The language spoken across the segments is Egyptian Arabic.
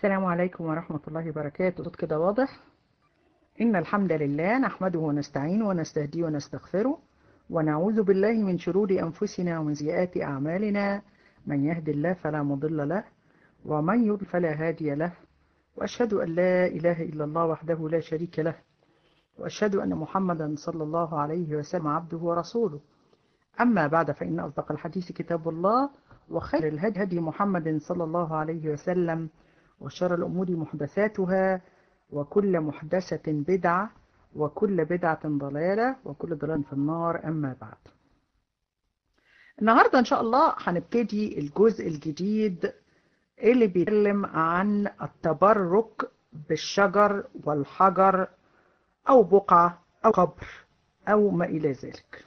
السلام عليكم ورحمة الله وبركاته صوت كده واضح إن الحمد لله نحمده ونستعينه ونستهديه ونستغفره ونعوذ بالله من شرور أنفسنا ومن سيئات أعمالنا من يهد الله فلا مضل له ومن يضل فلا هادي له وأشهد أن لا إله إلا الله وحده لا شريك له وأشهد أن محمدا صلى الله عليه وسلم عبده ورسوله أما بعد فإن أصدق الحديث كتاب الله وخير الهدي هدي محمد صلى الله عليه وسلم وشر الأمور محدثاتها وكل محدثة بدعة وكل بدعة ضلالة وكل ضلال في النار أما بعد النهاردة إن شاء الله هنبتدي الجزء الجديد اللي بيتكلم عن التبرك بالشجر والحجر أو بقعة أو قبر أو ما إلى ذلك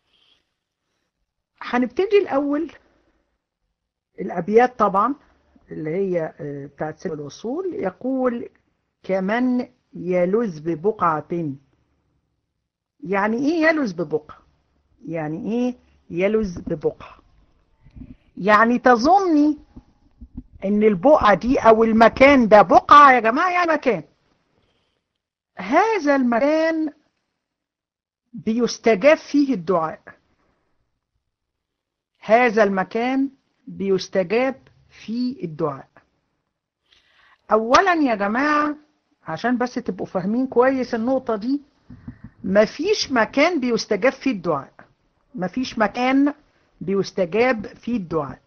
هنبتدي الأول الأبيات طبعا اللي هي بتاعت سبب الوصول يقول كمن يلذ ببقعة يعني ايه يلذ ببقعة يعني ايه يلذ ببقعة يعني تظني ان البقعة دي او المكان ده بقعة يا جماعة يعني مكان هذا المكان بيستجاب فيه الدعاء هذا المكان بيستجاب في الدعاء اولا يا جماعة عشان بس تبقوا فاهمين كويس النقطة دي مفيش مكان بيستجاب فيه الدعاء مفيش مكان بيستجاب فيه الدعاء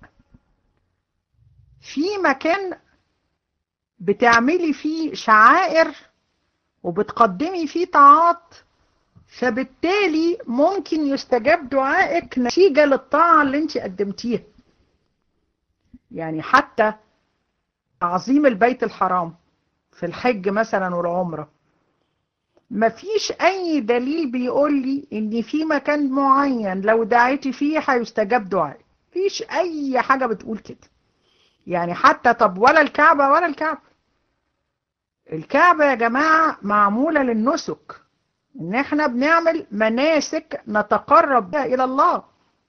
في مكان بتعملي فيه شعائر وبتقدمي فيه طاعات فبالتالي ممكن يستجاب دعائك نتيجة للطاعة اللي انت قدمتيها يعني حتى تعظيم البيت الحرام في الحج مثلا والعمرة مفيش اي دليل بيقول لي ان في مكان معين لو دعيتي فيه هيستجاب دعائي مفيش اي حاجة بتقول كده يعني حتى طب ولا الكعبة ولا الكعبة الكعبة يا جماعة معمولة للنسك ان احنا بنعمل مناسك نتقرب بها الى الله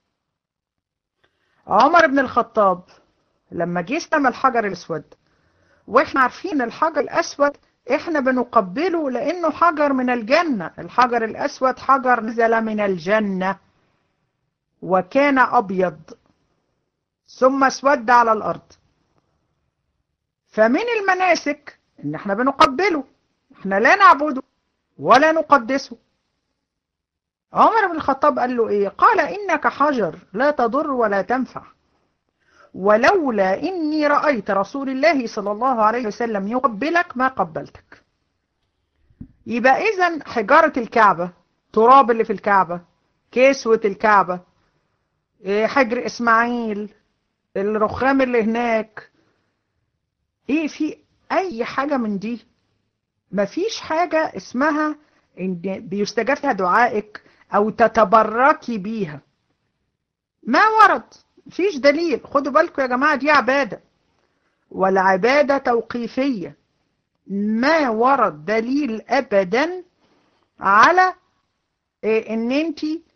عمر بن الخطاب لما جه استلم الحجر الاسود واحنا عارفين الحجر الاسود احنا بنقبله لانه حجر من الجنة الحجر الاسود حجر نزل من الجنة وكان ابيض ثم اسود على الارض فمن المناسك ان احنا بنقبله احنا لا نعبده ولا نقدسه عمر بن الخطاب قال له ايه قال انك حجر لا تضر ولا تنفع ولولا إني رأيت رسول الله صلى الله عليه وسلم يقبلك ما قبلتك يبقى إذن حجارة الكعبة تراب اللي في الكعبة كسوة الكعبة حجر إسماعيل الرخام اللي هناك إيه في أي حاجة من دي مفيش حاجة اسمها إن بيستجاب فيها دعائك أو تتبركي بيها ما ورد مفيش دليل خدوا بالكم يا جماعة دي عبادة والعبادة توقيفية ما ورد دليل أبدا على ان انت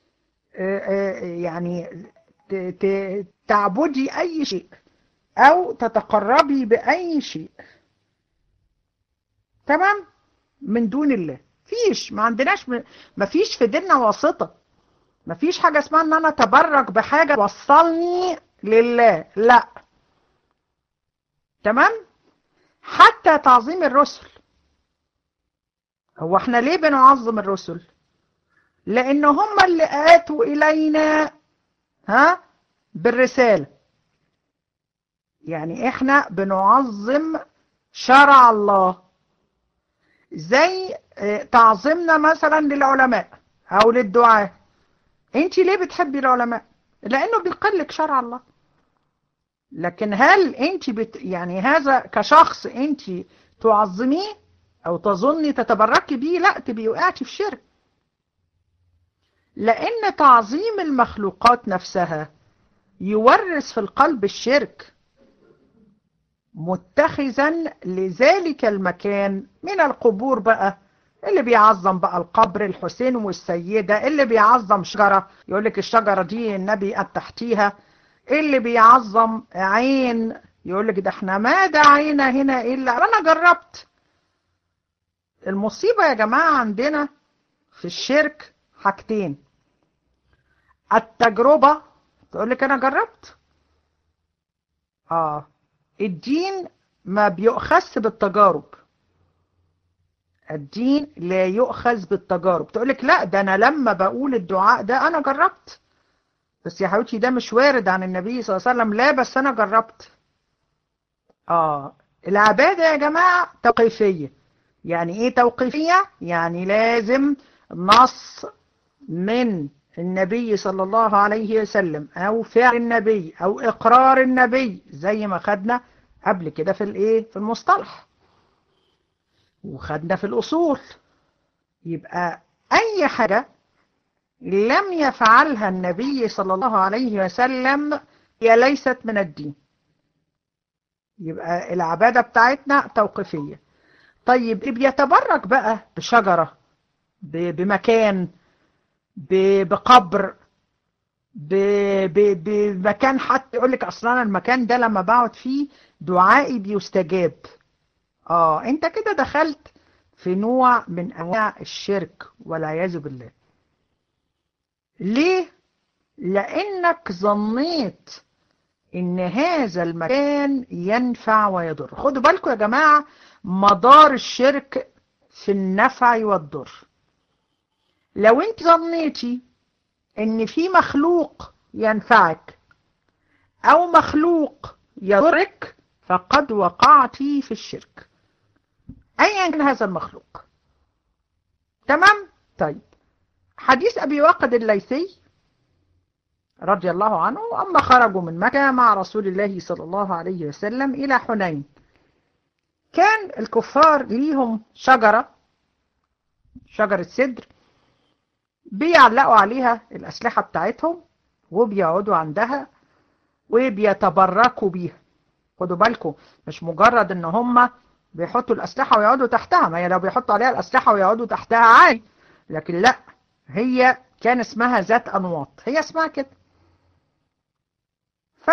يعني تعبدي اي شيء او تتقربي باي شيء تمام من دون الله فيش ما عندناش ما فيش في ديننا واسطه مفيش حاجة اسمها ان انا اتبرك بحاجة وصلني لله لا تمام حتى تعظيم الرسل هو احنا ليه بنعظم الرسل لان هم اللي اتوا الينا ها بالرسالة يعني احنا بنعظم شرع الله زي تعظيمنا مثلا للعلماء او للدعاه انت ليه بتحبي العلماء لانه بيقلك شرع الله لكن هل انت بت يعني هذا كشخص انت تعظميه او تظني تتبركي بيه لا تبقي وقعتي في شرك لان تعظيم المخلوقات نفسها يورث في القلب الشرك متخذا لذلك المكان من القبور بقى اللي بيعظم بقى القبر الحسين والسيدة اللي بيعظم شجرة يقولك الشجرة دي النبي قد تحتيها اللي بيعظم عين يقول لك ده احنا ما دعينا هنا الا انا جربت المصيبة يا جماعة عندنا في الشرك حاجتين التجربة تقول لك انا جربت اه الدين ما بيؤخذ بالتجارب الدين لا يؤخذ بالتجارب تقول لك لا ده انا لما بقول الدعاء ده انا جربت بس يا حبيبتي ده مش وارد عن النبي صلى الله عليه وسلم لا بس انا جربت اه العبادة يا جماعة توقيفية يعني ايه توقيفية يعني لازم نص من النبي صلى الله عليه وسلم او فعل النبي او اقرار النبي زي ما خدنا قبل كده في الايه في المصطلح وخدنا في الاصول يبقى اي حاجة لم يفعلها النبي صلى الله عليه وسلم هي ليست من الدين يبقى العبادة بتاعتنا توقيفية طيب بيتبرك بقى بشجرة بمكان بقبر بمكان حتى يقول لك اصلا المكان ده لما بقعد فيه دعائي بيستجاب اه انت كده دخلت في نوع من انواع الشرك والعياذ بالله ليه لانك ظنيت ان هذا المكان ينفع ويضر خدوا بالكم يا جماعة مدار الشرك في النفع والضر لو انت ظنيتي ان في مخلوق ينفعك او مخلوق يضرك فقد وقعت في الشرك ايا كان هذا المخلوق تمام طيب حديث ابي واقد الليثي رضي الله عنه اما خرجوا من مكة مع رسول الله صلى الله عليه وسلم الى حنين كان الكفار ليهم شجرة شجرة سدر بيعلقوا عليها الأسلحة بتاعتهم وبيقعدوا عندها وبيتبركوا بيها خدوا بالكم مش مجرد ان هم بيحطوا الأسلحة ويقعدوا تحتها ما هي لو بيحطوا عليها الأسلحة ويقعدوا تحتها عادي لكن لا هي كان اسمها ذات أنواط هي اسمها كده ف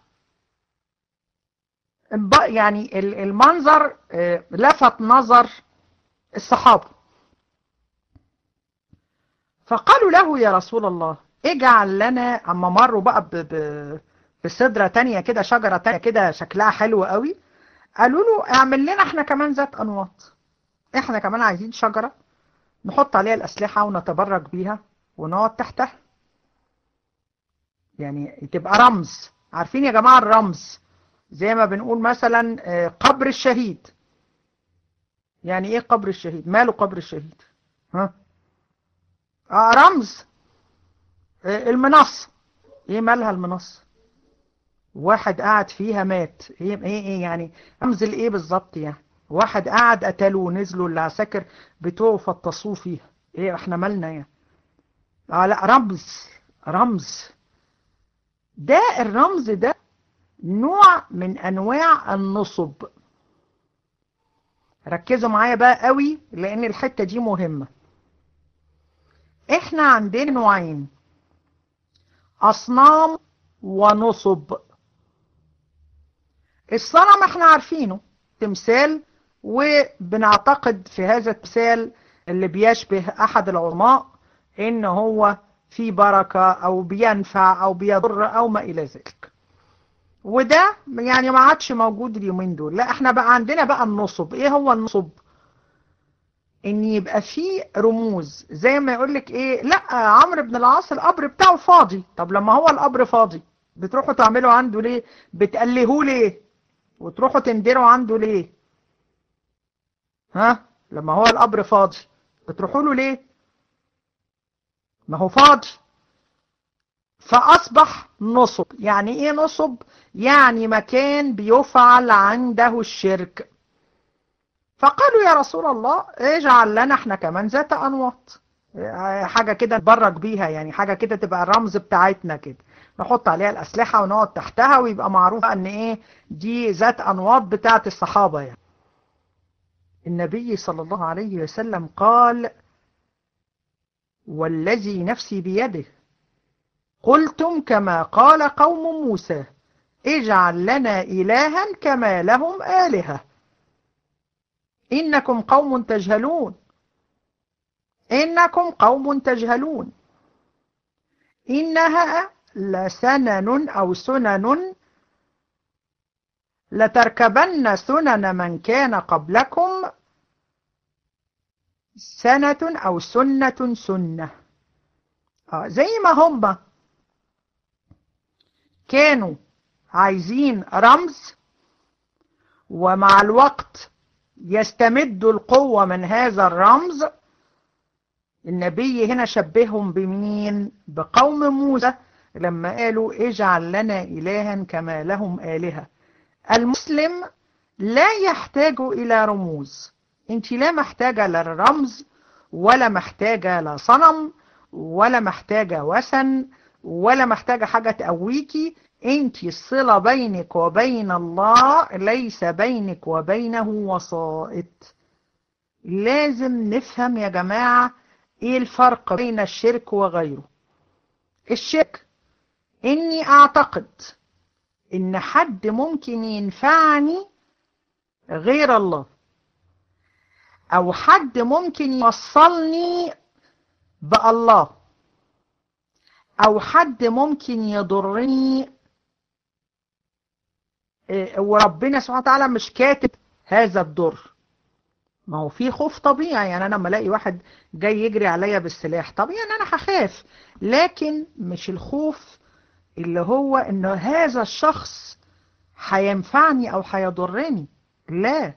يعني المنظر لفت نظر الصحابة فقالوا له يا رسول الله اجعل لنا اما مروا بقى ب... ب... بصدرة تانية كده شجرة تانية كده شكلها حلو قوي قالوا له اعمل لنا احنا كمان ذات انواط احنا كمان عايزين شجرة نحط عليها الاسلحة ونتبرك بيها ونقعد تحتها يعني تبقى رمز عارفين يا جماعة الرمز زي ما بنقول مثلا قبر الشهيد يعني ايه قبر الشهيد ماله قبر الشهيد ها آه رمز المنصة ايه مالها المنصة واحد قاعد فيها مات ايه ايه, إيه يعني رمز الايه بالظبط يعني واحد قاعد قتلوه نزلوا العساكر بتوعه فطسوه فيها ايه احنا مالنا يعني اه لا رمز رمز ده الرمز ده نوع من انواع النصب ركزوا معايا بقى قوي لان الحتة دي مهمة احنا عندنا نوعين اصنام ونصب الصنم احنا عارفينه تمثال وبنعتقد في هذا التمثال اللي بيشبه احد العلماء ان هو في بركة او بينفع او بيضر او ما الى ذلك وده يعني ما عادش موجود اليومين دول لا احنا بقى عندنا بقى النصب ايه هو النصب ان يبقى فيه رموز زي ما يقول لك ايه لا عمرو بن العاص القبر بتاعه فاضي طب لما هو القبر فاضي بتروحوا تعملوا عنده ليه بتألهوه ليه وتروحوا تندروا عنده ليه ها لما هو القبر فاضي بتروحوا له ليه ما هو فاضي فأصبح نصب يعني ايه نصب يعني مكان بيفعل عنده الشرك فقالوا يا رسول الله اجعل لنا احنا كمان ذات انواط حاجة كده نتبرك بيها يعني حاجة كده تبقى الرمز بتاعتنا كده نحط عليها الأسلحة ونقعد تحتها ويبقى معروف ان ايه دي ذات انواط بتاعت الصحابة يعني النبي صلى الله عليه وسلم قال والذي نفسي بيده قلتم كما قال قوم موسى اجعل لنا إلها كما لهم آلهة إنكم قوم تجهلون إنكم قوم تجهلون إنها لسنن أو سنن لتركبن سنن من كان قبلكم سنة أو سنة سنة آه زي ما هم كانوا عايزين رمز ومع الوقت يستمدوا القوة من هذا الرمز النبي هنا شبههم بمين بقوم موسى لما قالوا اجعل لنا إلها كما لهم آلهة المسلم لا يحتاج إلى رموز انت لا محتاجة للرمز ولا محتاجة لصنم ولا محتاجة وثن ولا محتاجة حاجة تقويكي انت الصلة بينك وبين الله ليس بينك وبينه وسائط لازم نفهم يا جماعة ايه الفرق بين الشرك وغيره الشرك اني اعتقد ان حد ممكن ينفعني غير الله او حد ممكن يوصلني بالله او حد ممكن يضرني وربنا سبحانه وتعالى مش كاتب هذا الضر ما هو في خوف طبيعي يعني انا لما الاقي واحد جاي يجري عليا بالسلاح طبيعي ان انا هخاف لكن مش الخوف اللي هو ان هذا الشخص هينفعني او هيضرني لا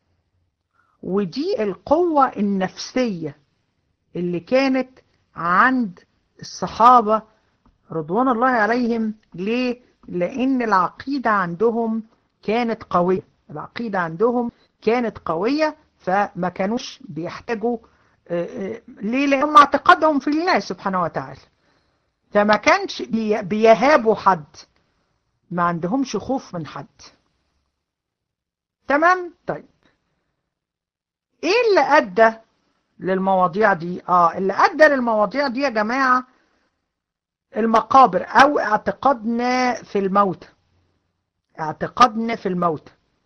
ودي القوة النفسية اللي كانت عند الصحابة رضوان الله عليهم ليه؟ لأن العقيدة عندهم كانت قوية العقيدة عندهم كانت قوية فما كانوش بيحتاجوا ليه؟ لأنهم اعتقادهم في الله سبحانه وتعالى فما كانش بيهابوا حد ما عندهمش خوف من حد تمام طيب ايه اللي ادى للمواضيع دي اه اللي ادى للمواضيع دي يا جماعة المقابر او اعتقادنا في الموت اعتقادنا في الموت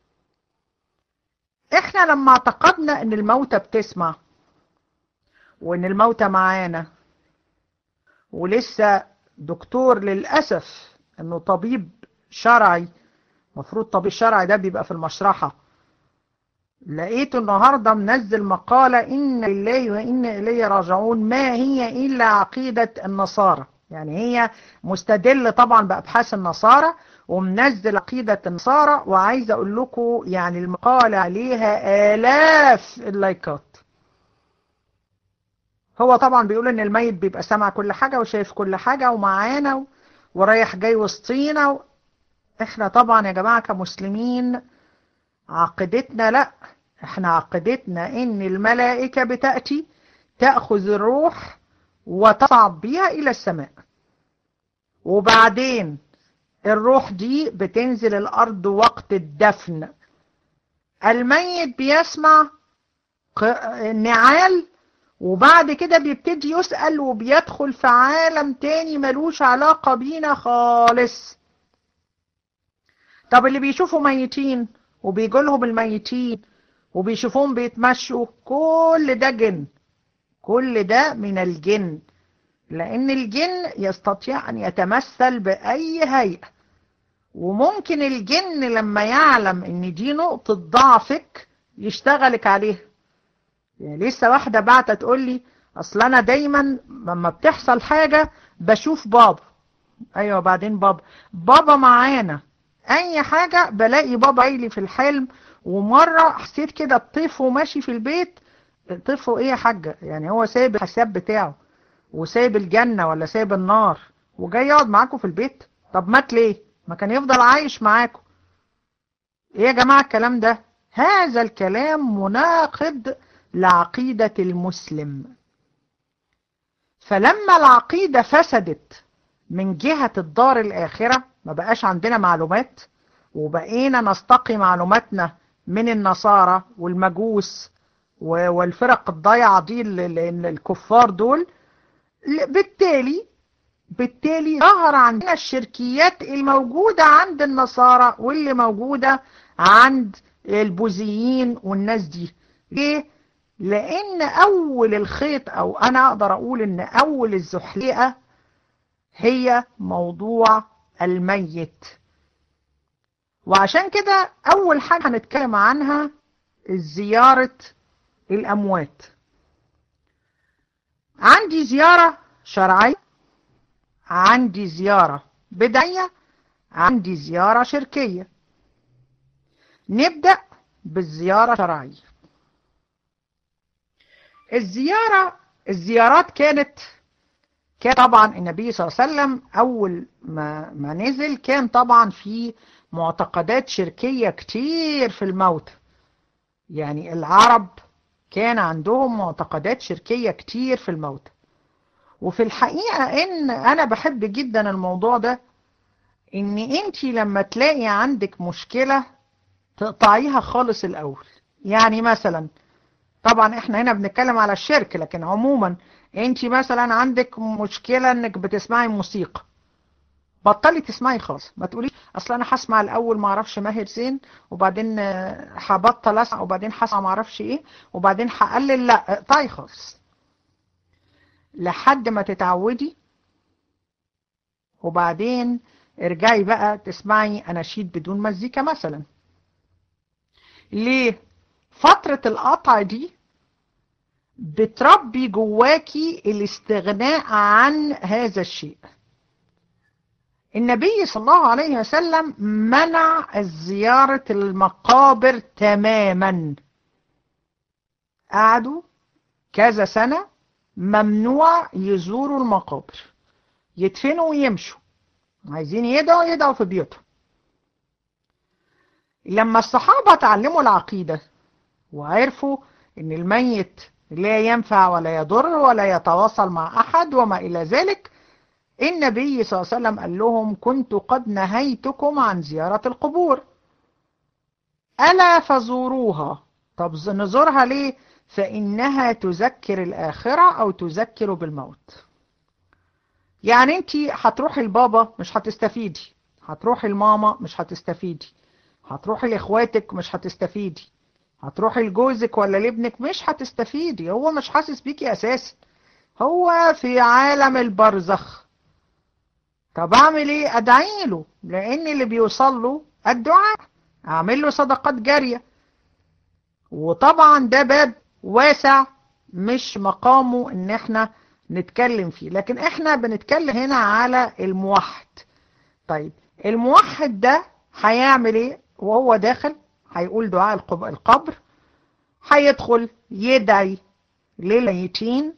احنا لما اعتقدنا ان الموتى بتسمع وان الموتى معانا ولسه دكتور للأسف انه طبيب شرعي مفروض طبيب شرعي ده بيبقى في المشرحة لقيته النهاردة منزل مقالة إن لله وإن إليه راجعون ما هي إلا عقيدة النصارى يعني هي مستدل طبعا بأبحاث النصارى ومنزل عقيدة النصارى وعايز أقول لكم يعني المقالة عليها آلاف اللايكات هو طبعا بيقول ان الميت بيبقى سامع كل حاجة وشايف كل حاجة ومعانا ورايح جاي وسطينا و... احنا طبعا يا جماعة كمسلمين عقيدتنا لا احنا عقيدتنا ان الملائكة بتأتي تأخذ الروح وتصعد بها الى السماء وبعدين الروح دي بتنزل الارض وقت الدفن الميت بيسمع نعال وبعد كده بيبتدي يسأل وبيدخل في عالم تاني ملوش علاقة بينا خالص طب اللي بيشوفوا ميتين وبيجولهم الميتين وبيشوفوهم بيتمشوا كل ده جن كل ده من الجن لأن الجن يستطيع أن يتمثل بأي هيئة وممكن الجن لما يعلم ان دي نقطة ضعفك يشتغلك عليها يعني لسه واحدة بعتة تقول لي اصل انا دايما لما بتحصل حاجة بشوف بابا ايوه بعدين بابا بابا معانا اي حاجة بلاقي بابا عيلي في الحلم ومرة حسيت كده الطيف وماشي في البيت طيفه ايه يا حاجة يعني هو سايب الحساب بتاعه وسايب الجنة ولا سايب النار وجاي يقعد معاكم في البيت طب مات ليه ما كان يفضل عايش معاكم ايه يا جماعة الكلام ده هذا الكلام مناقض لعقيدة المسلم فلما العقيدة فسدت من جهة الدار الآخرة ما بقاش عندنا معلومات وبقينا نستقي معلوماتنا من النصارى والمجوس والفرق الضيعة دي الكفار دول بالتالي بالتالي ظهر عندنا الشركيات الموجودة عند النصارى واللي موجودة عند البوذيين والناس دي ليه؟ لأن أول الخيط أو أنا أقدر أقول إن أول الزحليقة هي موضوع الميت وعشان كده أول حاجة هنتكلم عنها زيارة الأموات عندي زيارة شرعية عندي زيارة بدعية عندي زيارة شركية نبدأ بالزيارة الشرعية الزيارة الزيارات كانت كان طبعا النبي صلى الله عليه وسلم أول ما, ما نزل كان طبعا في معتقدات شركية كتير في الموت يعني العرب كان عندهم معتقدات شركية كتير في الموت وفي الحقيقة ان انا بحب جدا الموضوع ده ان انت لما تلاقي عندك مشكلة تقطعيها خالص الاول يعني مثلا طبعا احنا هنا بنتكلم على الشرك لكن عموما انت مثلا عندك مشكلة انك بتسمعي موسيقى بطلي تسمعي خالص ما تقوليش اصل انا هسمع الاول ما اعرفش ماهر زين وبعدين هبطل اسمع وبعدين هسمع ما اعرفش ايه وبعدين هقلل لا اقطعي خالص لحد ما تتعودي وبعدين ارجعي بقى تسمعي اناشيد بدون مزيكا مثلا ليه فترة القطع دي بتربي جواكي الاستغناء عن هذا الشيء النبي صلى الله عليه وسلم منع زيارة المقابر تماما قعدوا كذا سنة ممنوع يزوروا المقابر يدفنوا ويمشوا عايزين يدعوا يدعوا في بيوتهم لما الصحابة تعلموا العقيدة وعرفوا ان الميت لا ينفع ولا يضر ولا يتواصل مع احد وما الى ذلك النبي صلى الله عليه وسلم قال لهم كنت قد نهيتكم عن زيارة القبور ألا فزوروها طب نزورها ليه فإنها تذكر الآخرة أو تذكر بالموت يعني انت هتروحي لبابا مش هتستفيدي هتروحي لماما مش هتستفيدي هتروحي لاخواتك مش هتستفيدي هتروحي لجوزك ولا لابنك مش هتستفيدي هو مش حاسس بيكي اساسا هو في عالم البرزخ طب اعمل ايه ادعي له لان اللي بيوصل له الدعاء اعمل له صدقات جارية وطبعا ده باب واسع مش مقامه ان احنا نتكلم فيه لكن احنا بنتكلم هنا على الموحد طيب الموحد ده هيعمل ايه وهو داخل هيقول دعاء القبر هيدخل يدعي للميتين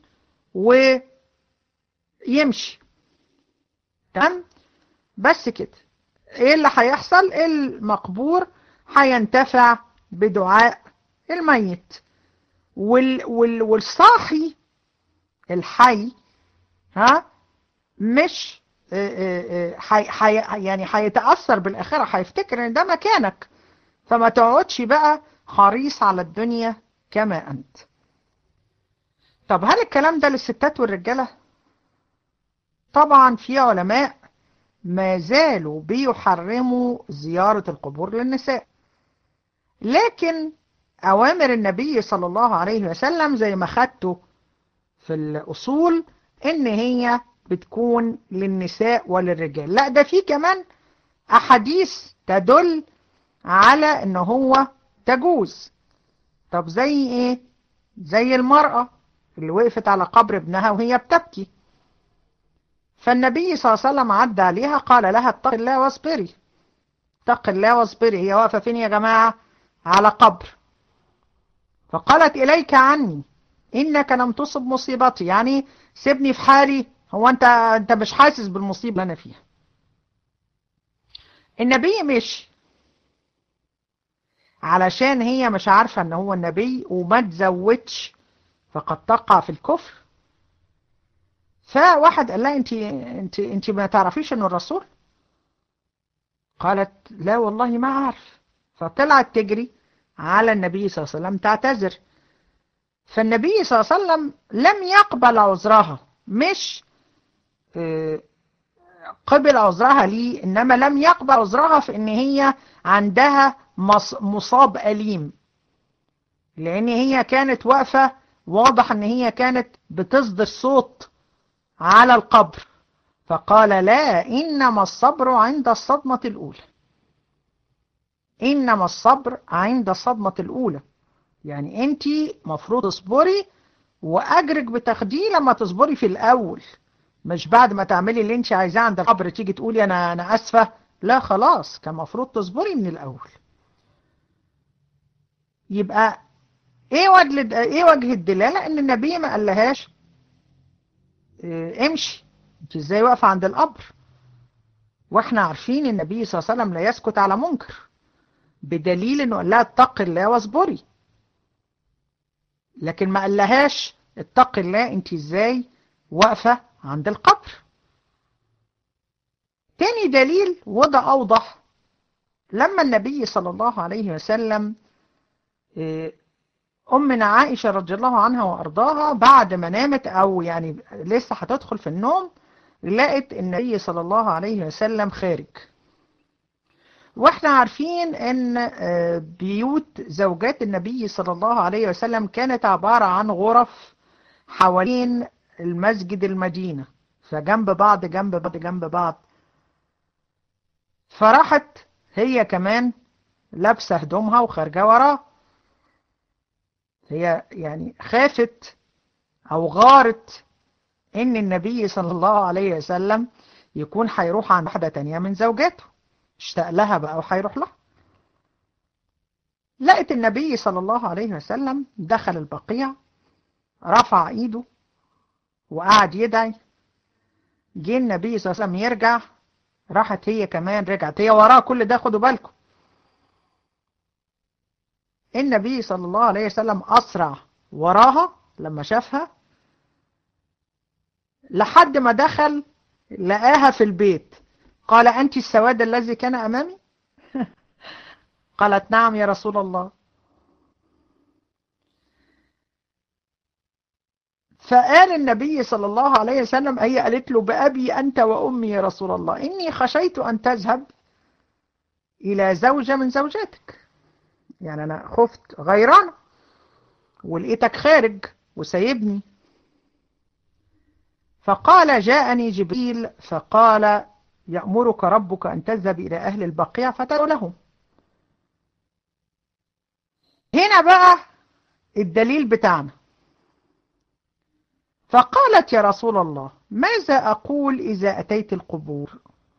ويمشي تمام بس كده ايه اللي هيحصل المقبور هينتفع بدعاء الميت وال وال والصاحي الحي ها مش حي حي يعني هيتأثر بالآخرة هيفتكر ان ده مكانك فما تقعدش بقى حريص على الدنيا كما أنت طب هل الكلام ده للستات والرجالة طبعا في علماء ما زالوا بيحرموا زيارة القبور للنساء لكن أوامر النبي صلى الله عليه وسلم زي ما خدته في الأصول إن هي بتكون للنساء وللرجال لا ده في كمان أحاديث تدل على إن هو تجوز طب زي إيه زي المرأة اللي وقفت على قبر ابنها وهي بتبكي فالنبي صلى الله عليه وسلم عدى عليها قال لها اتق الله واصبري اتق الله واصبري هي واقفة فين يا جماعة على قبر فقالت إليك عني إنك لم تصب مصيبتي يعني سيبني في حالي هو أنت أنت مش حاسس بالمصيبة اللي أنا فيها النبي مش علشان هي مش عارفة ان هو النبي وما تزودش فقد تقع في الكفر فواحد قال لها انت انت انت ما تعرفيش انه الرسول قالت لا والله ما اعرف فطلعت تجري على النبي صلى الله عليه وسلم تعتذر فالنبي صلى الله عليه وسلم لم يقبل عذرها مش قبل عذرها ليه إنما لم يقبل عذرها في إن هي عندها مصاب أليم لأن هي كانت واقفة واضح إن هي كانت بتصدر صوت على القبر فقال لا إنما الصبر عند الصدمة الأولى إنما الصبر عند الصدمة الأولى يعني أنت مفروض تصبري وأجرك بتاخديه لما تصبري في الأول مش بعد ما تعملي اللي انت عايزاه عند القبر تيجي تقولي أنا أنا أسفة لا خلاص كان مفروض تصبري من الأول يبقى ايه وجه ايه وجه الدلاله ان النبي ما قالهاش اه امشي انت ازاي واقفه عند القبر واحنا عارفين النبي صلى الله عليه وسلم لا يسكت على منكر بدليل انه قال لها اتق الله واصبري لكن ما قالهاش اتق الله انت ازاي واقفه عند القبر تاني دليل وده اوضح لما النبي صلى الله عليه وسلم أمنا عائشة رضي الله عنها وأرضاها بعد ما نامت أو يعني لسه هتدخل في النوم لقت النبي صلى الله عليه وسلم خارج واحنا عارفين ان بيوت زوجات النبي صلى الله عليه وسلم كانت عبارة عن غرف حوالين المسجد المدينة فجنب بعض جنب بعض جنب بعض فراحت هي كمان لابسة هدومها وخارجة وراه هي يعني خافت او غارت ان النبي صلى الله عليه وسلم يكون هيروح عن واحدة تانية من زوجاته اشتاق لها بقى وهيروح لها لقت النبي صلى الله عليه وسلم دخل البقيع رفع ايده وقعد يدعي جه النبي صلى الله عليه وسلم يرجع راحت هي كمان رجعت هي وراه كل ده خدوا بالكم النبي صلى الله عليه وسلم أسرع وراها لما شافها لحد ما دخل لقاها في البيت قال أنت السواد الذي كان أمامي قالت نعم يا رسول الله فقال النبي صلى الله عليه وسلم هي قالت له بأبي أنت وأمي يا رسول الله إني خشيت أن تذهب إلى زوجة من زوجاتك يعني أنا خفت غيران ولقيتك خارج وسايبني فقال جاءني جبريل فقال يأمرك ربك أن تذهب إلى أهل البقيع فتدعو لهم هنا بقى الدليل بتاعنا فقالت يا رسول الله ماذا أقول إذا أتيت القبور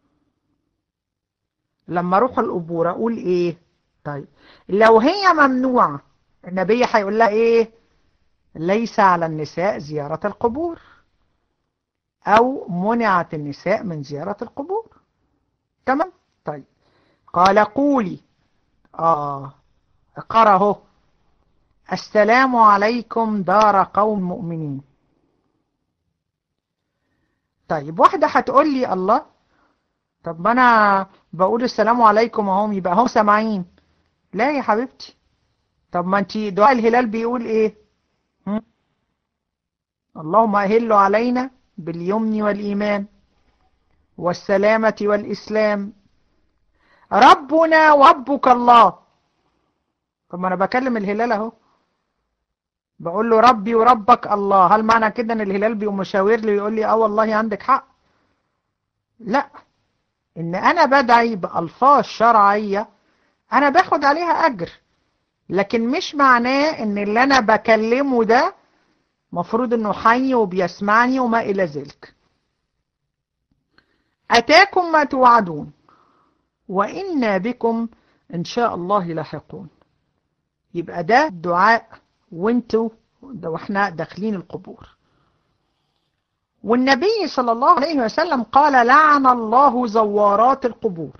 لما أروح القبور أقول إيه طيب لو هي ممنوعة النبي هيقول لها إيه ليس على النساء زيارة القبور أو منعت النساء من زيارة القبور تمام طيب قال قولي آه قرأه السلام عليكم دار قوم مؤمنين طيب واحدة هتقول لي الله طب ما أنا بقول السلام عليكم اهم يبقى هم سامعين لا يا حبيبتي طب ما انت دعاء الهلال بيقول ايه هم؟ اللهم أهل علينا باليمن والإيمان والسلامة والإسلام ربنا وربك الله طب ما أنا بكلم الهلال أهو بقول له ربي وربك الله هل معنى كده ان الهلال بيقوم مشاور لي ويقول لي اه والله عندك حق لا ان انا بدعي بألفاظ شرعية انا باخد عليها اجر لكن مش معناه ان اللي انا بكلمه ده مفروض انه حي وبيسمعني وما الى ذلك اتاكم ما توعدون وإنا بكم ان شاء الله لاحقون يبقى ده دعاء وانتوا ده واحنا داخلين القبور والنبي صلى الله عليه وسلم قال لعن الله زوارات القبور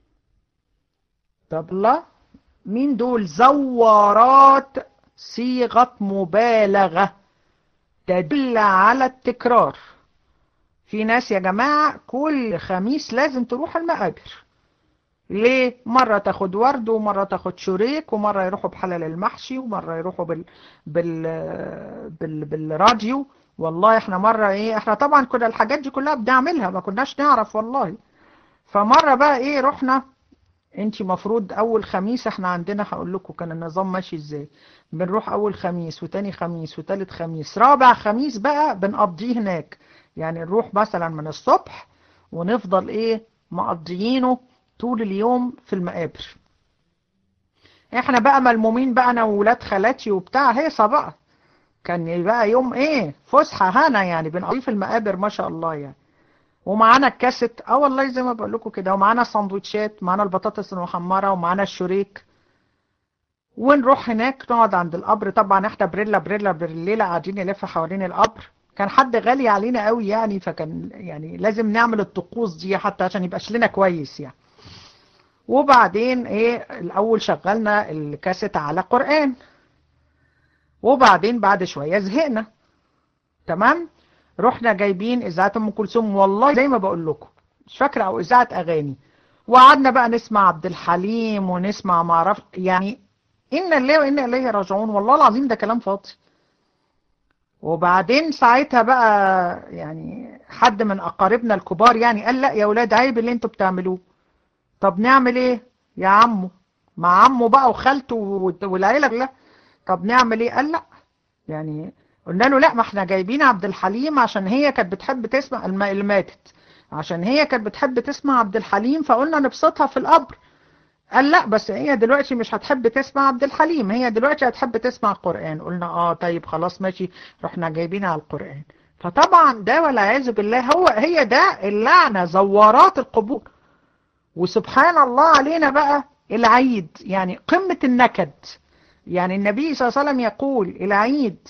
طب الله مين دول زوارات صيغة مبالغة تدل على التكرار في ناس يا جماعة كل خميس لازم تروح المقابر ليه مرة تاخد ورد ومرة تاخد شريك ومرة يروحوا بحلل المحشي ومرة يروحوا بال... بال... بال... بالراديو والله احنا مرة ايه احنا طبعا كنا الحاجات دي كلها بنعملها ما كناش نعرف والله فمرة بقى ايه رحنا انتي مفروض اول خميس احنا عندنا هقول لكم كان النظام ماشي ازاي بنروح اول خميس وتاني خميس وتالت خميس رابع خميس بقى بنقضيه هناك يعني نروح مثلا من الصبح ونفضل ايه مقضيينه طول اليوم في المقابر احنا بقى ملمومين بقى انا وولاد خالاتي وبتاع هيصه بقى كان بقى يوم ايه فسحه هنا يعني بنقضيه في المقابر ما شاء الله يعني ومعانا الكاسيت اه والله زي ما بقول لكم كده ومعانا السندوتشات معانا البطاطس المحمره ومعانا الشريك ونروح هناك نقعد عند القبر طبعا احنا بريلا بريلا بريلا قاعدين نلف حوالين القبر كان حد غالي علينا قوي يعني فكان يعني لازم نعمل الطقوس دي حتى عشان يبقى شكلنا كويس يعني وبعدين ايه الاول شغلنا الكاسيت على قرآن وبعدين بعد شوية زهقنا تمام رحنا جايبين اذاعه ام كلثوم والله زي ما بقول لكم مش فاكره او اذاعه اغاني وقعدنا بقى نسمع عبد الحليم ونسمع ما اعرف يعني ان الله وانا اليه راجعون والله العظيم ده كلام فاضي وبعدين ساعتها بقى يعني حد من اقاربنا الكبار يعني قال لا يا ولاد عيب اللي انتوا بتعملوه طب نعمل ايه يا عمو مع عمه بقى وخالته والعيله كلها طب نعمل ايه قال لا يعني قلنا له لا ما احنا جايبين عبد الحليم عشان هي كانت بتحب تسمع اللي ماتت عشان هي كانت بتحب تسمع عبد الحليم فقلنا نبسطها في القبر قال لا بس هي دلوقتي مش هتحب تسمع عبد الحليم هي دلوقتي هتحب تسمع القرآن قلنا اه طيب خلاص ماشي رحنا جايبين على القرآن فطبعا ده والعياذ بالله هو هي ده اللعنة زوارات القبور وسبحان الله علينا بقى العيد يعني قمة النكد يعني النبي صلى الله عليه وسلم يقول العيد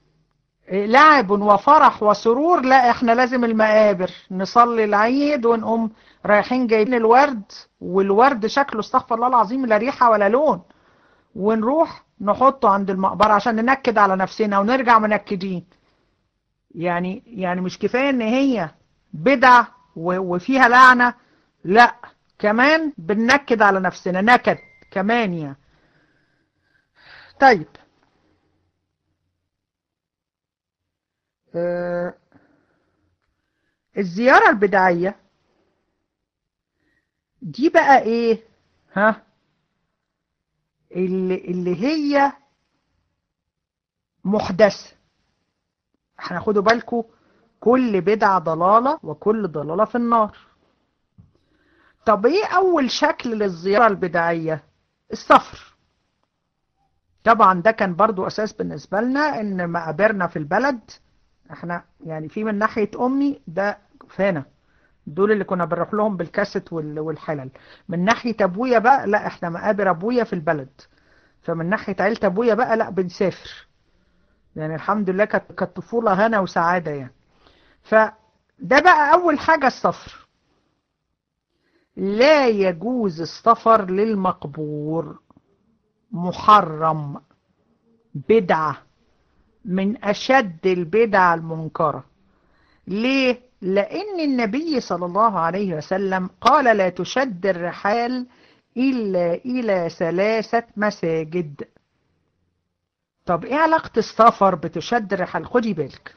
لعب وفرح وسرور لا احنا لازم المقابر نصلي العيد ونقوم رايحين جايبين الورد والورد شكله استغفر الله العظيم لا ريحة ولا لون ونروح نحطه عند المقبرة عشان ننكد على نفسنا ونرجع منكدين يعني يعني مش كفاية ان هي بدع وفيها لعنة لا كمان بننكد على نفسنا نكد كمان يعني طيب آه الزيارة البدعية دي بقى ايه ها اللي, اللي هي محدثة احنا خدوا بالكم كل بدعة ضلالة وكل ضلالة في النار طب ايه اول شكل للزيارة البدعية السفر طبعا ده كان برضو اساس بالنسبة لنا ان مقابرنا في البلد احنا يعني في من ناحية امي ده فانا دول اللي كنا بنروح لهم بالكاسيت والحلل من ناحية ابويا بقى لا احنا مقابر ابويا في البلد فمن ناحية عيلة ابويا بقى لا بنسافر يعني الحمد لله كانت كانت طفولة هنا وسعادة يعني فده بقى اول حاجة السفر لا يجوز السفر للمقبور محرم بدعة من أشد البدع المنكرة ليه؟ لأن النبي صلى الله عليه وسلم قال لا تشد الرحال إلا إلى ثلاثة مساجد طب إيه علاقة السفر بتشد الرحال خدي بالك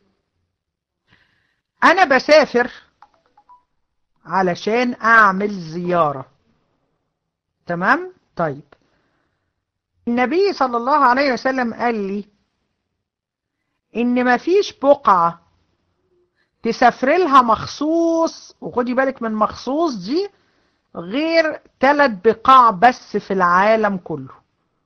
أنا بسافر علشان أعمل زيارة تمام؟ طيب النبي صلى الله عليه وسلم قال لي ان مفيش بقعة تسافر لها مخصوص وخدي بالك من مخصوص دي غير ثلاث بقاع بس في العالم كله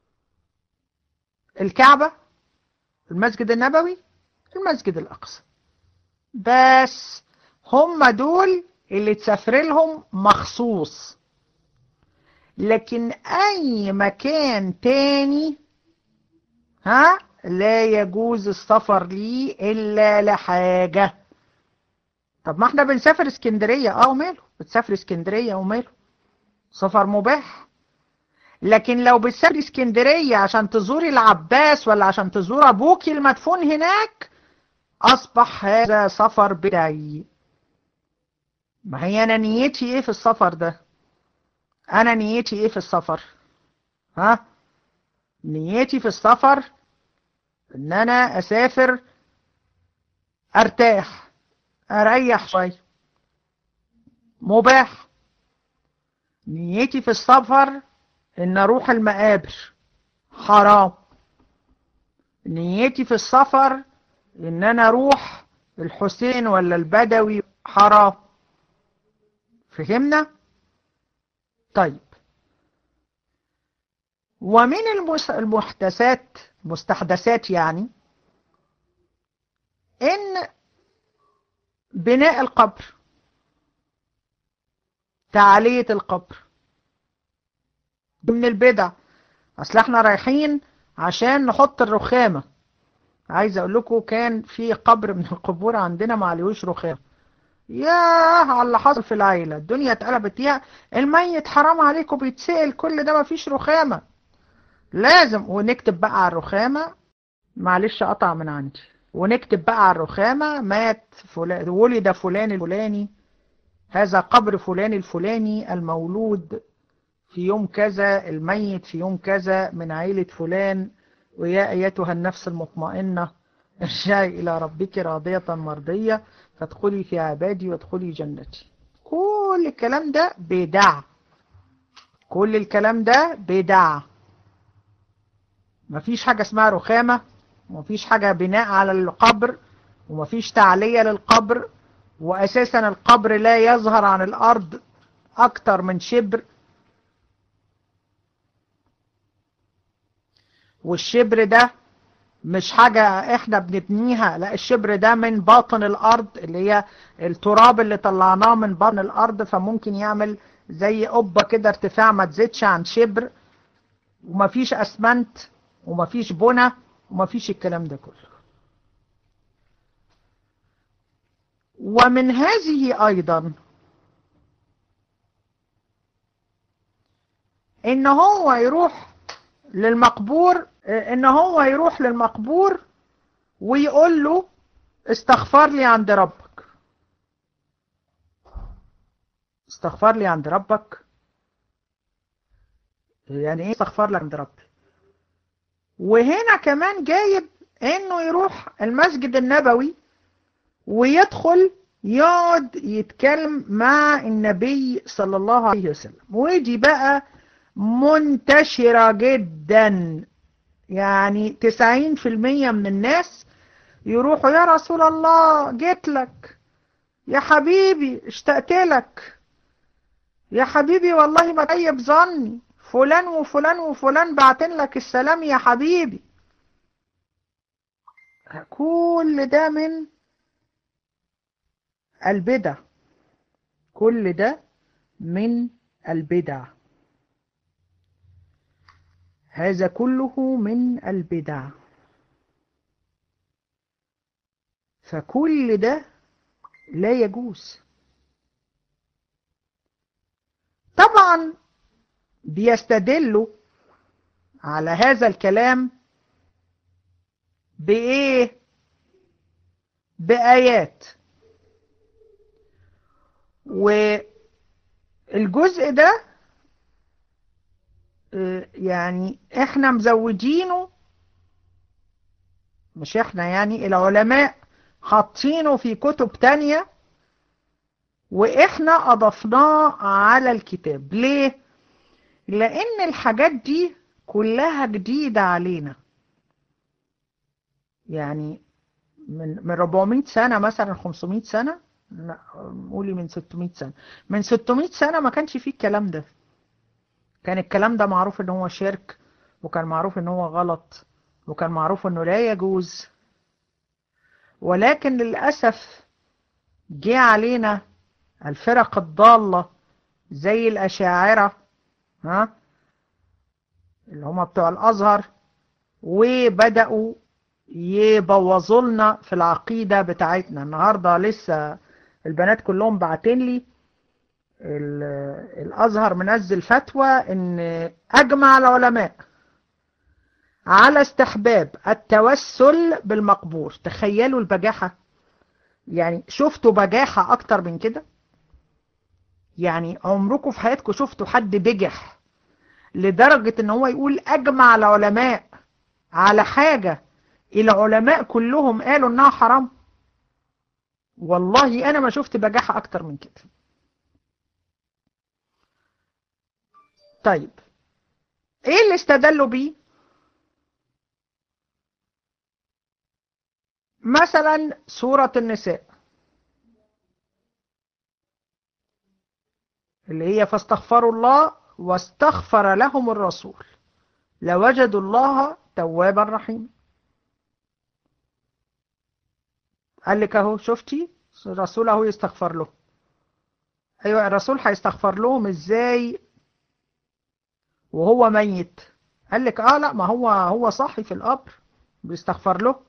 الكعبة المسجد النبوي المسجد الأقصى بس هم دول اللي تسافر لهم مخصوص لكن أي مكان تاني ها لا يجوز السفر ليه إلا لحاجة طب ما احنا بنسافر اسكندرية اه وماله بتسافر اسكندرية وماله سفر مباح لكن لو بتسافر اسكندرية عشان تزوري العباس ولا عشان تزور ابوكي المدفون هناك اصبح هذا سفر بدعي ما هي انا نيتي ايه في السفر ده انا نيتي ايه في السفر ها نيتي في السفر ان انا اسافر ارتاح اريح شويه مباح نيتي في السفر ان اروح المقابر حرام نيتي في السفر ان انا اروح الحسين ولا البدوي حرام فهمنا طيب ومن المحدثات مستحدثات يعني ان بناء القبر تعالية القبر من البدع اصل احنا رايحين عشان نحط الرخامة عايز اقول لكم كان في قبر من القبور عندنا ما عليهوش رخامة ياه على اللي حصل في العيلة الدنيا اتقلبت يا الميت حرام عليكم بيتسأل كل ده ما فيش رخامة لازم ونكتب بقى على الرخامة معلش قطع من عندي ونكتب بقى على الرخامة مات فلان ولد فلان الفلاني هذا قبر فلان الفلاني المولود في يوم كذا الميت في يوم كذا من عيلة فلان ويا أيتها النفس المطمئنة ارجعي إلى ربك راضية مرضية فادخلي في عبادي وادخلي جنتي كل الكلام ده بدع كل الكلام ده بدع مفيش حاجة اسمها رخامة ومفيش حاجة بناء على القبر ومفيش تعلية للقبر وأساسا القبر لا يظهر عن الأرض أكتر من شبر والشبر ده مش حاجة احنا بنبنيها لا الشبر ده من باطن الارض اللي هي التراب اللي طلعناه من باطن الارض فممكن يعمل زي قبة كده ارتفاع ما تزيدش عن شبر ومفيش اسمنت ومفيش بنى ومفيش الكلام ده كله ومن هذه ايضا ان هو يروح للمقبور ان هو يروح للمقبور ويقول له استغفر لي عند ربك استغفر لي عند ربك يعني ايه استغفر لي عند ربي وهنا كمان جايب انه يروح المسجد النبوي ويدخل يقعد يتكلم مع النبي صلى الله عليه وسلم ودي بقى منتشرة جدا يعني تسعين في المية من الناس يروحوا يا رسول الله جيت لك يا حبيبي اشتقت لك يا حبيبي والله ما طيب ظني فلان وفلان وفلان بعتن لك السلام يا حبيبي كل ده من البدع كل ده من البدع هذا كله من البدع فكل ده لا يجوز طبعا بيستدلوا على هذا الكلام بإيه بآيات والجزء ده يعني احنا مزودينه مش احنا يعني العلماء حاطينه في كتب تانية واحنا اضفناه على الكتاب ليه لان الحاجات دي كلها جديدة علينا يعني من من 400 سنة مثلا 500 سنة لا قولي من 600 سنة من 600 سنة ما كانش فيه الكلام ده كان الكلام ده معروف ان هو شرك وكان معروف ان هو غلط وكان معروف انه لا يجوز ولكن للأسف جه علينا الفرق الضالة زي الأشاعرة ها اللي هم بتوع الأزهر وبدأوا يبوظوا لنا في العقيدة بتاعتنا النهاردة لسه البنات كلهم بعتين لي الأزهر منزل فتوى ان أجمع العلماء على استحباب التوسل بالمقبور تخيلوا البجاحة يعني شفتوا بجاحة أكتر من كده يعني عمركم في حياتكم شفتوا حد بجح لدرجة ان هو يقول اجمع العلماء على حاجة العلماء كلهم قالوا انها حرام والله انا ما شفت بجاحة اكتر من كده طيب ايه اللي استدلوا بيه مثلا سورة النساء اللي هي فاستغفروا الله واستغفر لهم الرسول لوجدوا الله توابا رحيما قال لك اهو شفتي الرسول اهو يستغفر له ايوه الرسول هيستغفر لهم ازاي وهو ميت قال لك اه لا ما هو هو صاحي في القبر بيستغفر له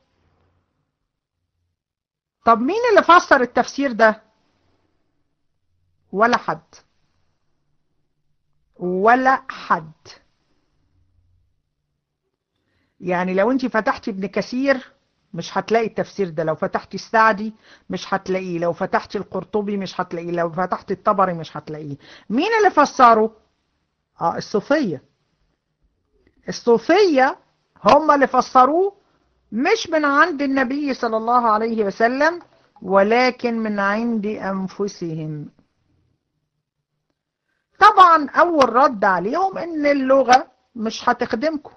طب مين اللي فسر التفسير ده ولا حد ولا حد يعني لو انت فتحتي ابن كثير مش هتلاقي التفسير ده لو فتحتي السعدي مش هتلاقيه لو فتحتي القرطبي مش هتلاقيه لو فتحتي الطبري مش هتلاقيه مين اللي فسره اه الصوفية الصوفية هم اللي فسروه مش من عند النبي صلى الله عليه وسلم ولكن من عند أنفسهم طبعا أول رد عليهم إن اللغة مش هتخدمكم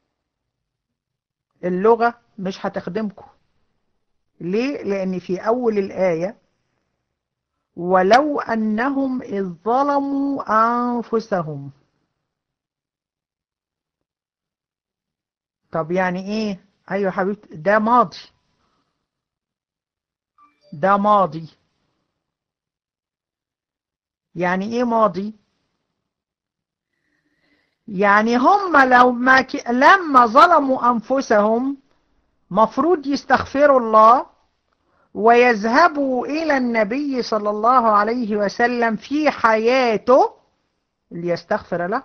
اللغة مش هتخدمكم ليه؟ لأن في أول الآية ولو أنهم إذ ظلموا أنفسهم طب يعني إيه؟ أيوة حبيبتي ده ماضي ده ماضي يعني إيه ماضي؟ يعني هم لو ما ك... لما ظلموا أنفسهم مفروض يستغفروا الله ويذهبوا إلى النبي صلى الله عليه وسلم في حياته ليستغفر له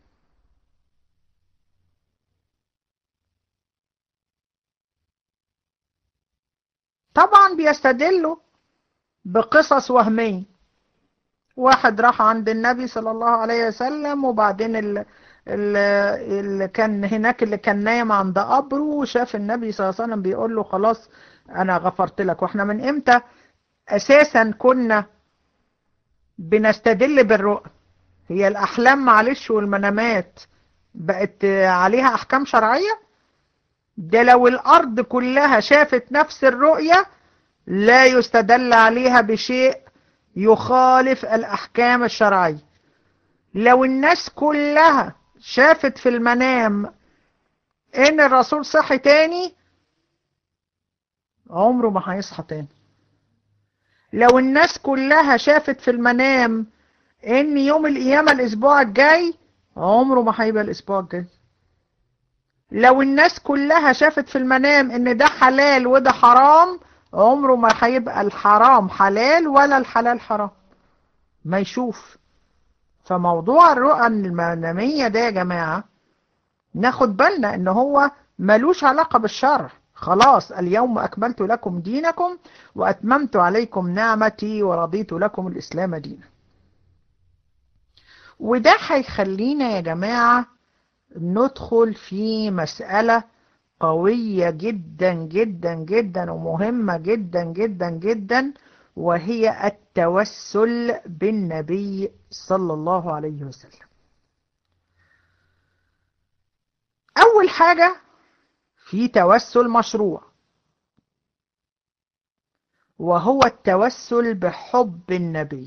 طبعا بيستدلوا بقصص وهمية واحد راح عند النبي صلى الله عليه وسلم وبعدين ال اللي كان هناك اللي كان نايم عند قبره وشاف النبي صلى الله عليه وسلم بيقول له خلاص انا غفرت لك واحنا من امتى اساسا كنا بنستدل بالرؤى هي الاحلام معلش والمنامات بقت عليها احكام شرعية ده لو الارض كلها شافت نفس الرؤية لا يستدل عليها بشيء يخالف الاحكام الشرعية لو الناس كلها شافت في المنام ان الرسول صحي تاني عمره ما هيصحى تاني لو الناس كلها شافت في المنام ان يوم القيامة الاسبوع الجاي عمره ما هيبقى الاسبوع الجاي لو الناس كلها شافت في المنام ان ده حلال وده حرام عمره ما هيبقى الحرام حلال ولا الحلال حرام ما يشوف فموضوع الرؤى المنامية ده يا جماعة ناخد بالنا ان هو ملوش علاقة بالشرع خلاص اليوم أكملت لكم دينكم وأتممت عليكم نعمتي ورضيت لكم الإسلام دينا وده هيخلينا يا جماعة ندخل في مسألة قوية جدا جدا جدا ومهمة جدا جدا جدا وهي التوسل بالنبي صلى الله عليه وسلم أول حاجة في توسل مشروع وهو التوسل بحب النبي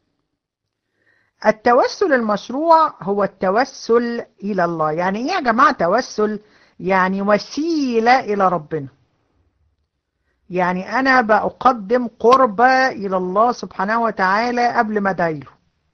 التوسل المشروع هو التوسل إلى الله يعني إيه يا جماعة توسل يعني وسيلة إلى ربنا يعني أنا بقدم قربة إلى الله سبحانه وتعالى قبل ما أدعيله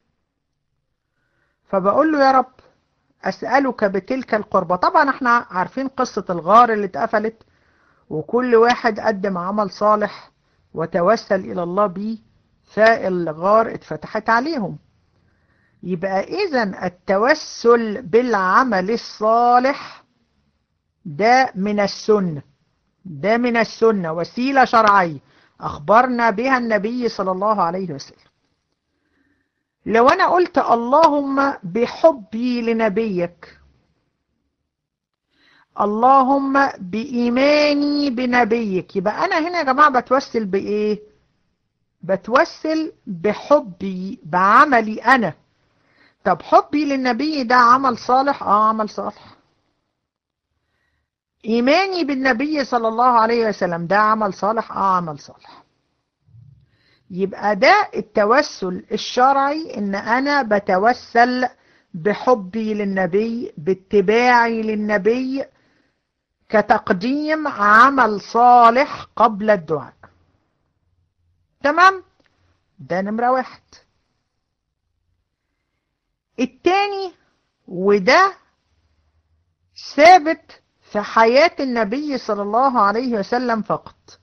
فبقول له يا رب أسألك بتلك القربة طبعا احنا عارفين قصة الغار اللي اتقفلت وكل واحد قدم عمل صالح وتوسل إلى الله بيه فالغار اتفتحت عليهم يبقى إذا التوسل بالعمل الصالح ده من السنة ده من السنة وسيلة شرعية أخبرنا بها النبي صلى الله عليه وسلم لو أنا قلت اللهم بحبي لنبيك اللهم بإيماني بنبيك يبقى أنا هنا يا جماعة بتوسل بإيه بتوسل بحبي بعملي أنا طب حبي للنبي ده عمل صالح اه عمل صالح إيماني بالنبي صلى الله عليه وسلم ده عمل صالح اه عمل صالح يبقى ده التوسل الشرعي ان انا بتوسل بحبي للنبي باتباعي للنبي كتقديم عمل صالح قبل الدعاء تمام ده نمرة واحد التاني وده ثابت في حياة النبي صلى الله عليه وسلم فقط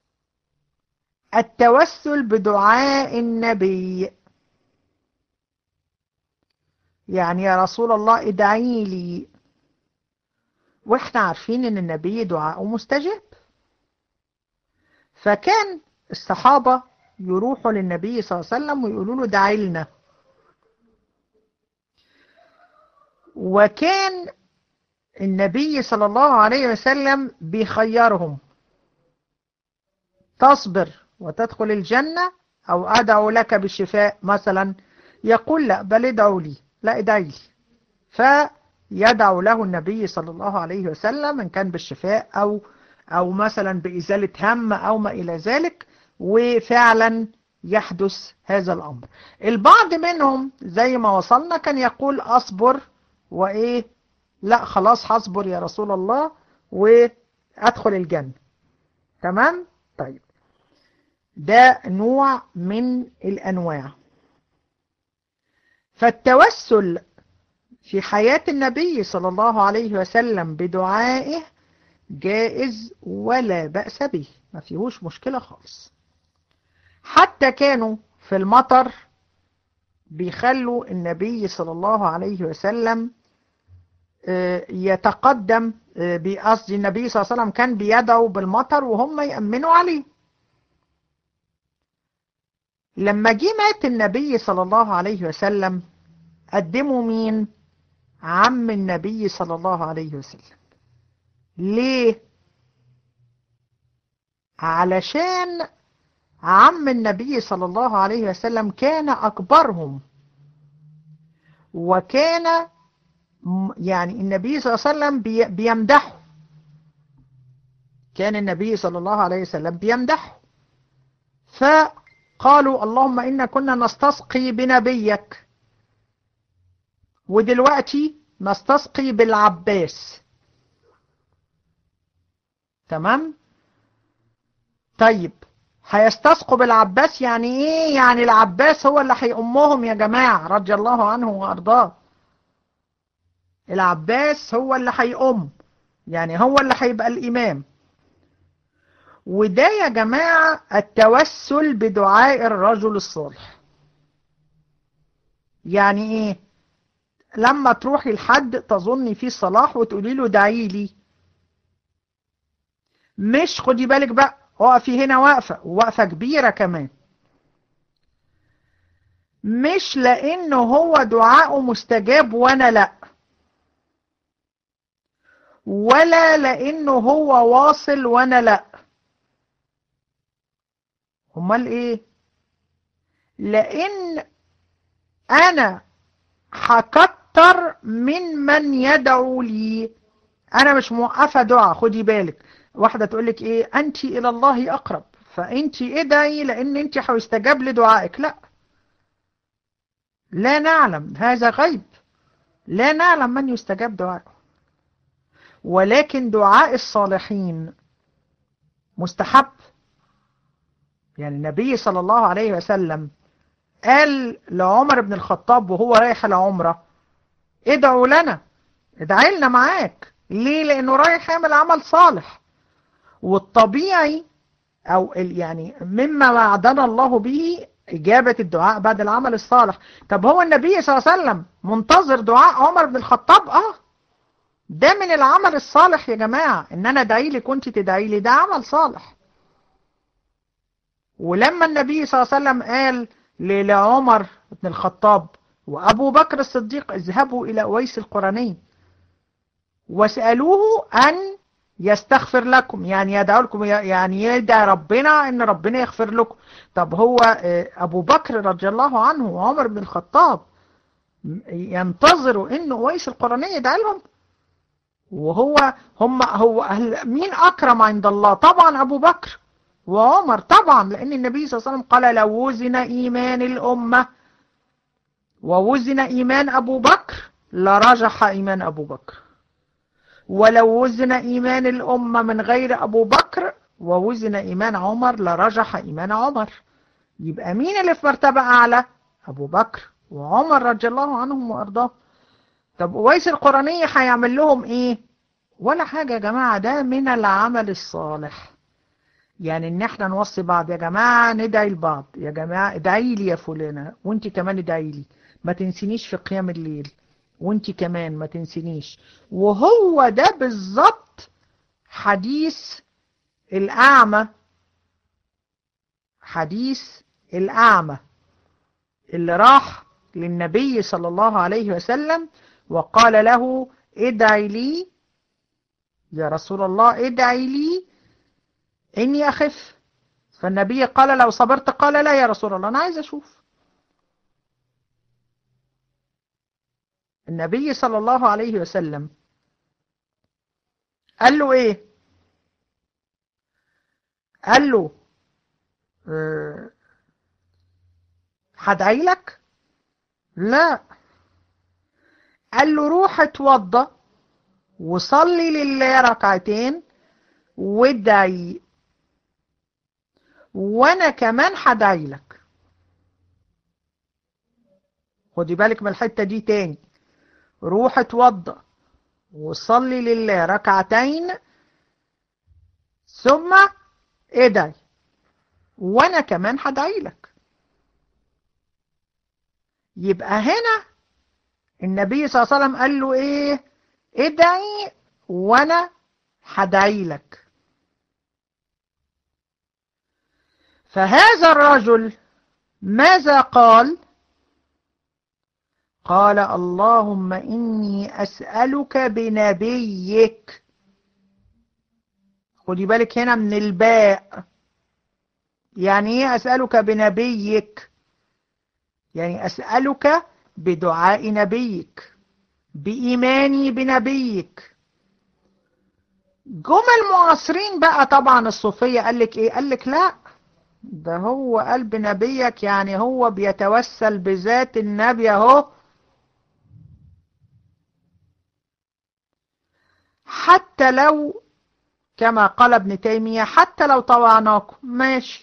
التوسل بدعاء النبي يعني يا رسول الله ادعي لي واحنا عارفين ان النبي دعاءه مستجاب فكان الصحابة يروحوا للنبي صلى الله عليه وسلم ويقولوا له دعي لنا وكان النبي صلى الله عليه وسلم بيخيرهم تصبر وتدخل الجنة أو أدعو لك بالشفاء مثلا يقول لا بل ادعوا لي لا ادعي لي فيدعو له النبي صلى الله عليه وسلم إن كان بالشفاء أو أو مثلا بإزالة هم أو ما إلى ذلك وفعلا يحدث هذا الأمر البعض منهم زي ما وصلنا كان يقول أصبر وإيه لا خلاص هصبر يا رسول الله وأدخل الجنة تمام طيب ده نوع من الأنواع فالتوسل في حياة النبي صلى الله عليه وسلم بدعائه جائز ولا بأس به ما فيهوش مشكلة خالص حتى كانوا في المطر بيخلوا النبي صلى الله عليه وسلم يتقدم بقصد النبي صلى الله عليه وسلم كان بيدعو بالمطر وهم يأمنوا عليه لما جه مات النبي صلى الله عليه وسلم قدموا مين عم النبي صلى الله عليه وسلم ليه علشان عم النبي صلى الله عليه وسلم كان أكبرهم وكان يعني النبي صلى الله عليه وسلم بيمدحه كان النبي صلى الله عليه وسلم بيمدحه فقالوا اللهم إنا كنا نستسقي بنبيك ودلوقتي نستسقي بالعباس تمام طيب هيستسقوا بالعباس يعني ايه يعني العباس هو اللي هيأمهم يا جماعة رضي الله عنه وارضاه العباس هو اللي هيأم يعني هو اللي هيبقى الإمام وده يا جماعة التوسل بدعاء الرجل الصالح يعني ايه لما تروحي لحد تظني فيه الصلاح وتقولي له دعي لي مش خدي بالك بقى اقفي هنا واقفة وواقفة كبيرة كمان مش لانه هو دعاءه مستجاب وانا لا ولا لانه هو واصل وانا لا امال ايه لان انا هكتر من من يدعو لي انا مش موقفه دعاء خدي بالك واحده تقول لك ايه انت الى الله اقرب فانت ادعي لان انت هيستجاب لدعائك لا لا نعلم هذا غيب لا نعلم من يستجاب دعائه ولكن دعاء الصالحين مستحب يعني النبي صلى الله عليه وسلم قال لعمر بن الخطاب وهو رايح العمرة ادعوا لنا ادعي لنا معاك ليه لانه رايح يعمل عمل صالح والطبيعي او يعني مما وعدنا الله به اجابة الدعاء بعد العمل الصالح طب هو النبي صلى الله عليه وسلم منتظر دعاء عمر بن الخطاب اه ده من العمل الصالح يا جماعة ان انا ادعي لي كنت تدعي لي ده عمل صالح ولما النبي صلى الله عليه وسلم قال لعمر بن الخطاب وأبو بكر الصديق اذهبوا إلى أويس القرني واسألوه أن يستغفر لكم يعني يدعو لكم يعني يدعي ربنا ان ربنا يغفر لكم طب هو ابو بكر رضي الله عنه وعمر بن الخطاب ينتظروا ان اويس القرني يدعي لهم وهو هم هو مين اكرم عند الله طبعا ابو بكر وعمر طبعا لان النبي صلى الله عليه وسلم قال لو وزن ايمان الامه ووزن ايمان ابو بكر لرجح ايمان ابو بكر ولو وزن إيمان الأمة من غير أبو بكر ووزن إيمان عمر لرجح إيمان عمر يبقى مين اللي في مرتبة أعلى أبو بكر وعمر رضي الله عنهم وأرضاه طب أويس القرنية هيعمل لهم إيه ولا حاجة يا جماعة ده من العمل الصالح يعني ان احنا نوصي بعض يا جماعة ندعي لبعض يا جماعة ادعي لي يا فلانة وانت كمان ادعي لي ما تنسينيش في قيام الليل وانت كمان ما تنسينيش وهو ده بالظبط حديث الأعمى حديث الأعمى اللي راح للنبي صلى الله عليه وسلم وقال له ادعي لي يا رسول الله ادعي لي إني أخف فالنبي قال لو صبرت قال لا يا رسول الله أنا عايز أشوف النبي صلى الله عليه وسلم قال له ايه قال له هدعي لك لا قال له روح اتوضى وصلي لله ركعتين وادعي وانا كمان هدعي لك خدي بالك من الحته دي تاني روح اتوضى وصلي لله ركعتين ثم ادعي وانا كمان هدعي لك يبقى هنا النبي صلى الله عليه وسلم قال له ايه ادعي وانا هدعي لك فهذا الرجل ماذا قال قال اللهم إني أسألك بنبيك خدي بالك هنا من الباء يعني ايه أسألك بنبيك يعني أسألك بدعاء نبيك بإيماني بنبيك جم المعاصرين بقى طبعا الصوفية قال لك ايه قال لك لا ده هو قلب نبيك يعني هو بيتوسل بذات النبي اهو حتى لو كما قال ابن تيمية حتى لو طوعناكم ماشي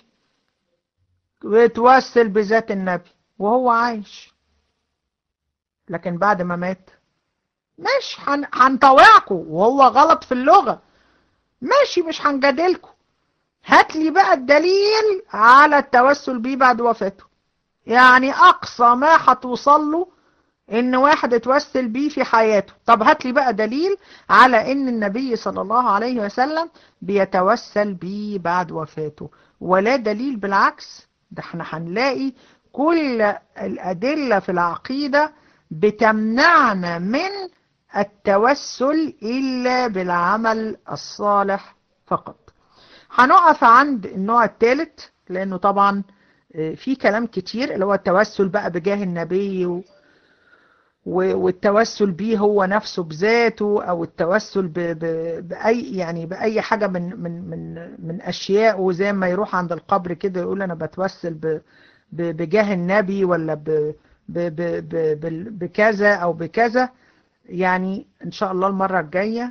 ويتوسل بذات النبي وهو عايش لكن بعد ما مات ماشي هنطوعكم وهو غلط في اللغة ماشي مش هنجادلكم هات لي بقى الدليل على التوسل بيه بعد وفاته يعني اقصى ما هتوصل له ان واحد اتوسل بيه في حياته طب هات لي بقى دليل على ان النبي صلى الله عليه وسلم بيتوسل بيه بعد وفاته ولا دليل بالعكس ده احنا هنلاقي كل الادلة في العقيدة بتمنعنا من التوسل الا بالعمل الصالح فقط هنقف عند النوع الثالث لانه طبعا في كلام كتير اللي هو التوسل بقى بجاه النبي و... والتوسل بيه هو نفسه بذاته او التوسل ب... ب... باي يعني باي حاجه من من من من اشياء وزي ما يروح عند القبر كده يقول انا بتوسل ب... ب... بجاه النبي ولا ب... ب... ب... ب... ب... بكذا او بكذا يعني ان شاء الله المره الجايه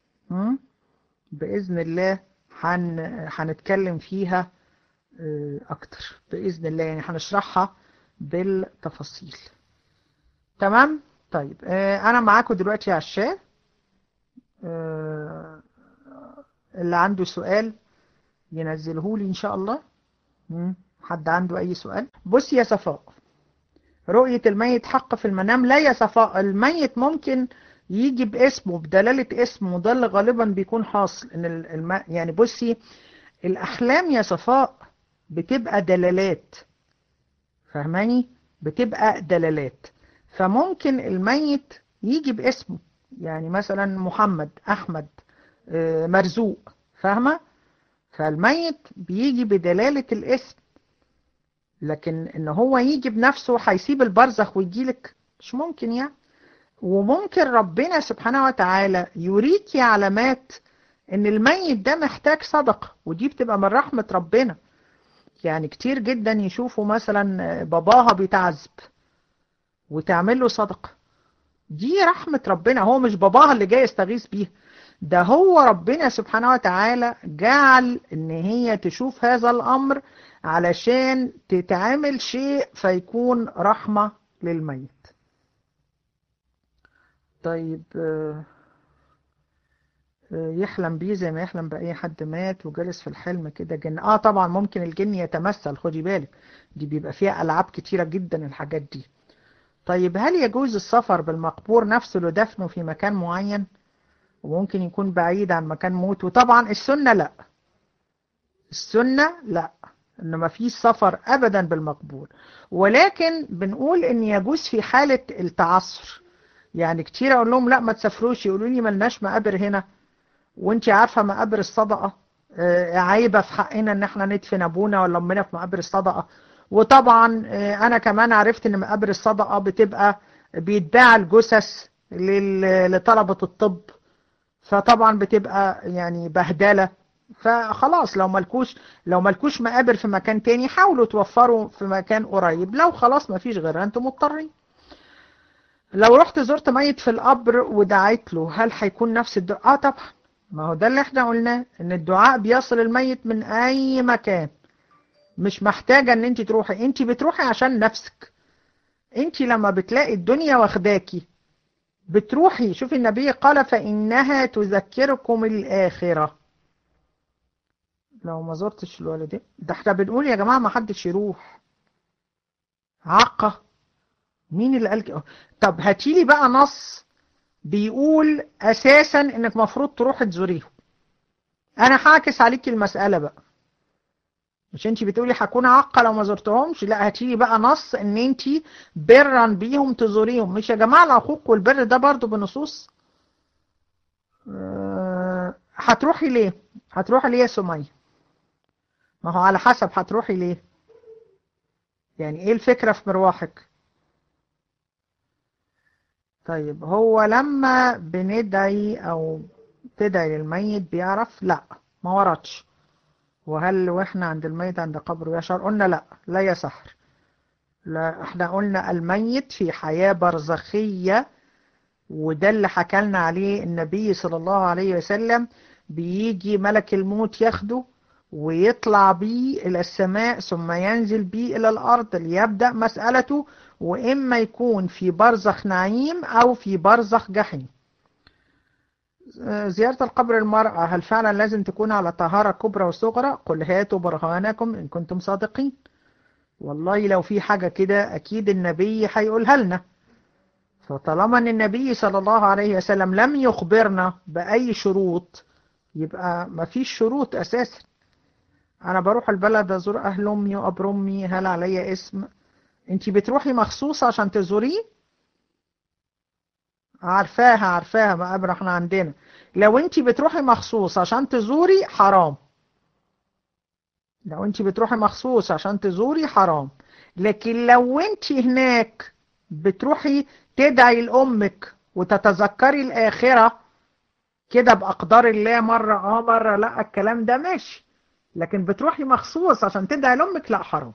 باذن الله هن... هنتكلم فيها اكتر باذن الله يعني هنشرحها بالتفاصيل تمام طيب آه انا معاكم دلوقتي على الشات آه اللي عنده سؤال ينزله لي ان شاء الله مم. حد عنده اي سؤال بص يا صفاء رؤية الميت حق في المنام لا يا صفاء الميت ممكن يجي باسمه بدلالة اسمه ده اللي غالبا بيكون حاصل ان الم... يعني بصي الاحلام يا صفاء بتبقى دلالات فهماني بتبقى دلالات فممكن الميت يجي باسمه يعني مثلا محمد أحمد مرزوق فاهمة فالميت بيجي بدلالة الاسم لكن ان هو يجي بنفسه هيسيب البرزخ ويجيلك مش ممكن يعني وممكن ربنا سبحانه وتعالى يريكي علامات ان الميت ده محتاج صدقة ودي بتبقى من رحمة ربنا يعني كتير جدا يشوفوا مثلا باباها بيتعذب وتعمل له صدقة دي رحمة ربنا هو مش باباها اللي جاي يستغيث بيها ده هو ربنا سبحانه وتعالى جعل ان هي تشوف هذا الامر علشان تتعامل شيء فيكون رحمة للميت طيب يحلم بيه زي ما يحلم بأي حد مات وجلس في الحلم كده جن اه طبعا ممكن الجن يتمثل خدي بالك دي بيبقى فيها ألعاب كتيرة جدا الحاجات دي طيب هل يجوز السفر بالمقبور نفسه لدفنه في مكان معين وممكن يكون بعيد عن مكان موته طبعا السنة لا السنة لا ان ما فيش سفر ابدا بالمقبور ولكن بنقول ان يجوز في حالة التعصر يعني كتير اقول لهم لا ما تسافروش يقولوا لي ملناش مقابر هنا وانت عارفة مقابر الصدقة عيبة في حقنا ان احنا ندفن ابونا ولا امنا في مقابر الصدقة وطبعا انا كمان عرفت ان مقابر الصدقة بتبقى بيتباع الجثث لطلبة الطب فطبعا بتبقى يعني بهدلة فخلاص لو ملكوش لو ملكوش مقابر في مكان تاني حاولوا توفروا في مكان قريب لو خلاص مفيش غيرها انتم مضطرين لو رحت زرت ميت في القبر ودعيت له هل هيكون نفس الدعاء اه طبعا ما هو ده اللي احنا قلناه ان الدعاء بيصل الميت من اي مكان مش محتاجة ان انت تروحي انت بتروحي عشان نفسك انت لما بتلاقي الدنيا واخداكي بتروحي شوفي النبي قال فإنها تذكركم الآخرة لو ما زرتش الوالدين ده احنا بنقول يا جماعة ما حدش يروح عقة مين اللي قال كده طب هاتيلي بقى نص بيقول أساسا إنك مفروض تروح تزوريهم أنا هعكس عليكي المسألة بقى مش انتي بتقولي هكون عاقه لو ما زرتهمش لا هاتيلي بقى نص ان انتي برا بيهم تزوريهم مش يا جماعه العقوق والبر ده برضو بنصوص أه هتروحي ليه هتروحي ليه يا سميه ما هو على حسب هتروحي ليه يعني ايه الفكره في مروحك طيب هو لما بندعي او تدعي للميت بيعرف لا ما وردش وهل واحنا عند الميت عند قبره يشعر قلنا لا لا يسحر لا احنا قلنا الميت في حياة برزخية وده اللي حكالنا عليه النبي صلى الله عليه وسلم بيجي ملك الموت ياخده ويطلع بيه إلى السماء ثم ينزل بيه إلى الأرض ليبدأ مسألته وإما يكون في برزخ نعيم أو في برزخ جحيم زيارة القبر المرأة هل فعلا لازم تكون على طهارة كبرى وصغرى قل هاتوا برهانكم إن كنتم صادقين والله لو في حاجة كده أكيد النبي هيقولها لنا فطالما أن النبي صلى الله عليه وسلم لم يخبرنا بأي شروط يبقى ما فيش شروط أساسا أنا بروح البلد أزور أهل أمي وأبر أمي هل علي اسم أنت بتروحي مخصوص عشان تزوريه عارفاها عارفاها مقابر احنا عندنا لو انت بتروحي مخصوص عشان تزوري حرام لو انت بتروحي مخصوص عشان تزوري حرام لكن لو انت هناك بتروحي تدعي لأمك وتتذكري الآخرة كده بأقدار الله مرة اه مرة لا الكلام ده ماشي لكن بتروحي مخصوص عشان تدعي لأمك لا حرام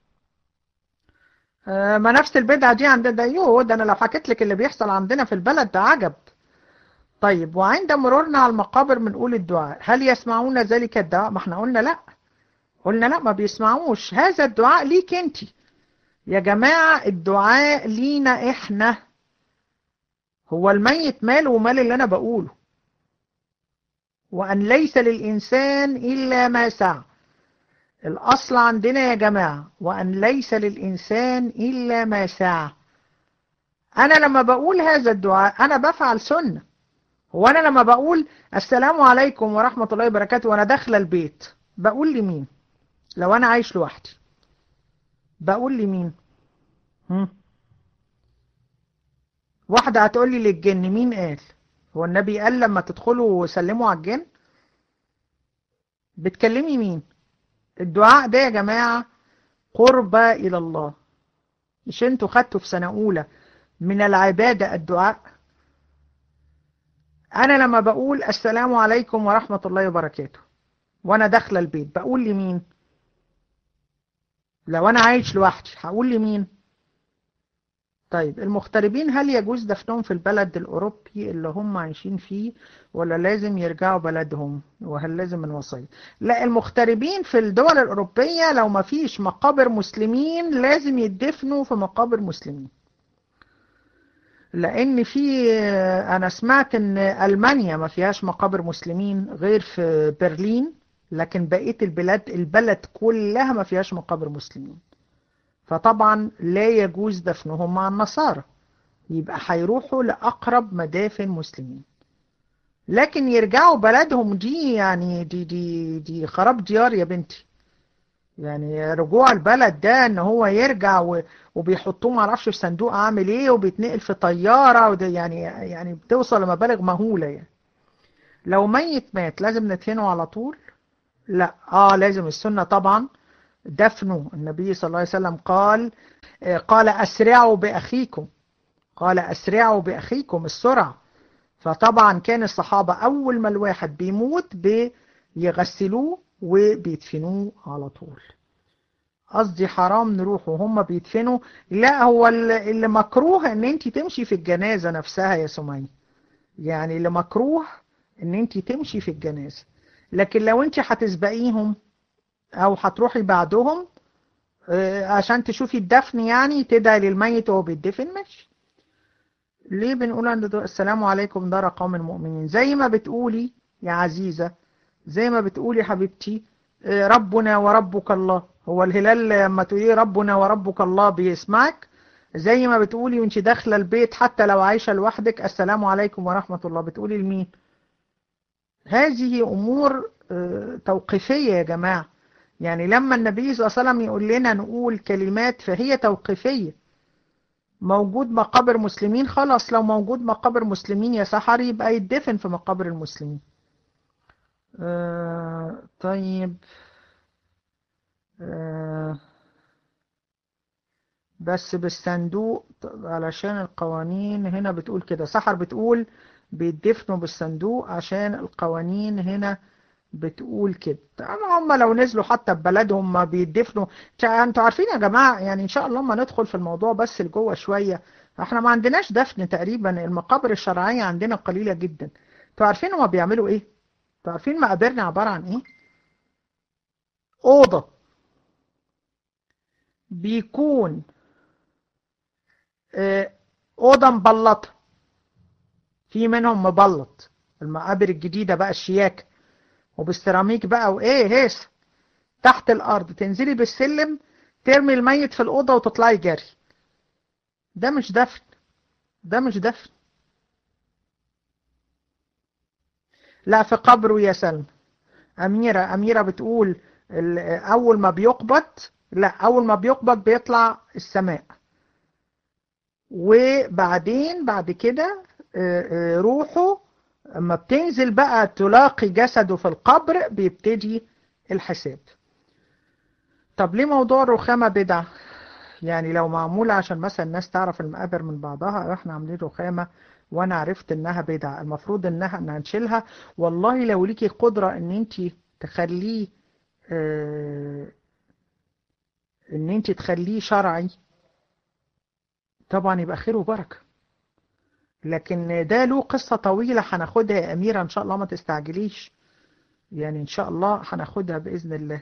ما نفس البدعة دي عند دايوه ده أنا لو حكيت لك اللي بيحصل عندنا في البلد ده عجب طيب وعند مرورنا على المقابر بنقول الدعاء هل يسمعون ذلك الدعاء ما احنا قلنا لا قلنا لا ما بيسمعوش هذا الدعاء ليك انت يا جماعة الدعاء لينا احنا هو الميت ماله ومال اللي انا بقوله وأن ليس للإنسان إلا ما سعى الأصل عندنا يا جماعة وأن ليس للإنسان إلا ما سعى أنا لما بقول هذا الدعاء أنا بفعل سنة هو أنا لما بقول السلام عليكم ورحمة الله وبركاته وأنا داخل البيت بقول لمين لو أنا عايش لوحدي بقول لمين هم؟ واحدة هتقول لي للجن مين قال هو النبي قال لما تدخلوا وسلموا على الجن بتكلمي مين الدعاء ده يا جماعة قربة إلى الله مش انتوا خدتوا في سنة أولى من العبادة الدعاء أنا لما بقول السلام عليكم ورحمة الله وبركاته وأنا داخلة البيت بقول لمين لو أنا عايش لوحدي هقول لمين طيب المغتربين هل يجوز دفنهم في البلد الأوروبي اللي هم عايشين فيه ولا لازم يرجعوا بلدهم وهل لازم الوصية لا المغتربين في الدول الأوروبية لو ما فيش مقابر مسلمين لازم يدفنوا في مقابر مسلمين لأن في أنا سمعت إن ألمانيا ما فيهاش مقابر مسلمين غير في برلين لكن بقية البلاد البلد كلها ما فيهاش مقابر مسلمين فطبعا لا يجوز دفنهم مع النصارى يبقى هيروحوا لأقرب مدافن مسلمين لكن يرجعوا بلدهم دي يعني دي دي دي خراب ديار يا بنتي يعني رجوع البلد ده ان هو يرجع وبيحطوه معرفش في صندوق عامل ايه وبيتنقل في طيارة وده يعني يعني بتوصل لمبالغ مهولة يعني لو ميت مات لازم ندفنه على طول لا اه لازم السنة طبعا دفنه النبي صلى الله عليه وسلم قال قال أسرعوا بأخيكم قال أسرعوا بأخيكم السرعة فطبعا كان الصحابة أول ما الواحد بيموت بيغسلوه وبيدفنوه على طول قصدي حرام نروح وهم بيدفنوا لا هو اللي مكروه ان انت تمشي في الجنازة نفسها يا سمية يعني اللي مكروه ان انت تمشي في الجنازة لكن لو انت هتسبقيهم او هتروحي بعدهم عشان تشوفي الدفن يعني تدعي للميت وهو بيدفن ماشي ليه بنقول عند السلام عليكم دار قوم المؤمنين زي ما بتقولي يا عزيزة زي ما بتقولي حبيبتي ربنا وربك الله هو الهلال لما تقولي ربنا وربك الله بيسمعك زي ما بتقولي وانت داخله البيت حتى لو عايشه لوحدك السلام عليكم ورحمه الله بتقولي لمين هذه امور توقيفيه يا جماعه يعني لما النبي صلى الله عليه وسلم يقول لنا نقول كلمات فهي توقيفيه موجود مقابر مسلمين خلاص لو موجود مقابر مسلمين يا سحر يبقى يدفن في مقابر المسلمين آه طيب آه بس بالصندوق علشان القوانين هنا بتقول كده سحر بتقول بيدفنوا بالصندوق عشان القوانين هنا بتقول كده طبعا هم لو نزلوا حتى ببلدهم ما بيدفنوا انتوا عارفين يا جماعة يعني ان شاء الله ما ندخل في الموضوع بس لجوه شوية احنا ما عندناش دفن تقريبا المقابر الشرعية عندنا قليلة جدا انتوا عارفين هم بيعملوا ايه انتوا عارفين مقابرنا عبارة عن ايه اوضة بيكون اه اوضة مبلطة في منهم مبلط المقابر الجديدة بقى الشياكة وبالسيراميك بقى وايه هيس تحت الارض تنزلي بالسلم ترمي الميت في الاوضه وتطلعي جري ده مش دفن ده مش دفن لا في قبره يا سلمى اميره اميره بتقول اول ما بيقبض لا اول ما بيقبض بيطلع السماء وبعدين بعد كده روحه اما بتنزل بقى تلاقي جسده في القبر بيبتدي الحساب طب ليه موضوع الرخامة بدعة يعني لو معمولة عشان مثلا الناس تعرف المقابر من بعضها احنا عاملين رخامة وانا عرفت انها بدعة المفروض انها ان هنشيلها والله لو ليكي قدرة ان انت تخليه اه ان انت تخليه شرعي طبعا يبقى خير وبركه لكن ده له قصة طويلة هناخدها يا أميرة إن شاء الله ما تستعجليش يعني إن شاء الله هناخدها بإذن الله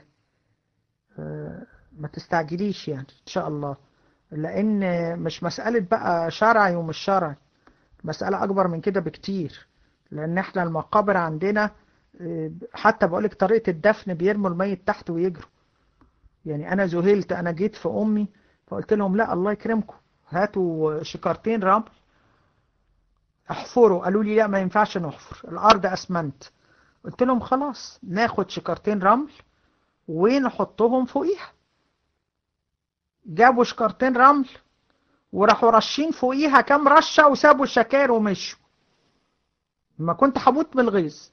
ما تستعجليش يعني إن شاء الله لأن مش مسألة بقى شرعي ومش شرعي مسألة أكبر من كده بكتير لأن إحنا المقابر عندنا حتى بقولك طريقة الدفن بيرموا الميت تحت ويجروا يعني أنا ذهلت أنا جيت في أمي فقلت لهم لا الله يكرمكم هاتوا شكارتين رمل احفروا قالوا لي لا ما ينفعش نحفر الارض اسمنت قلت لهم خلاص ناخد شكارتين رمل ونحطهم فوقيها جابوا شكارتين رمل وراحوا رشين فوقيها كام رشة وسابوا الشكاير ومشوا ما كنت هموت من الغيظ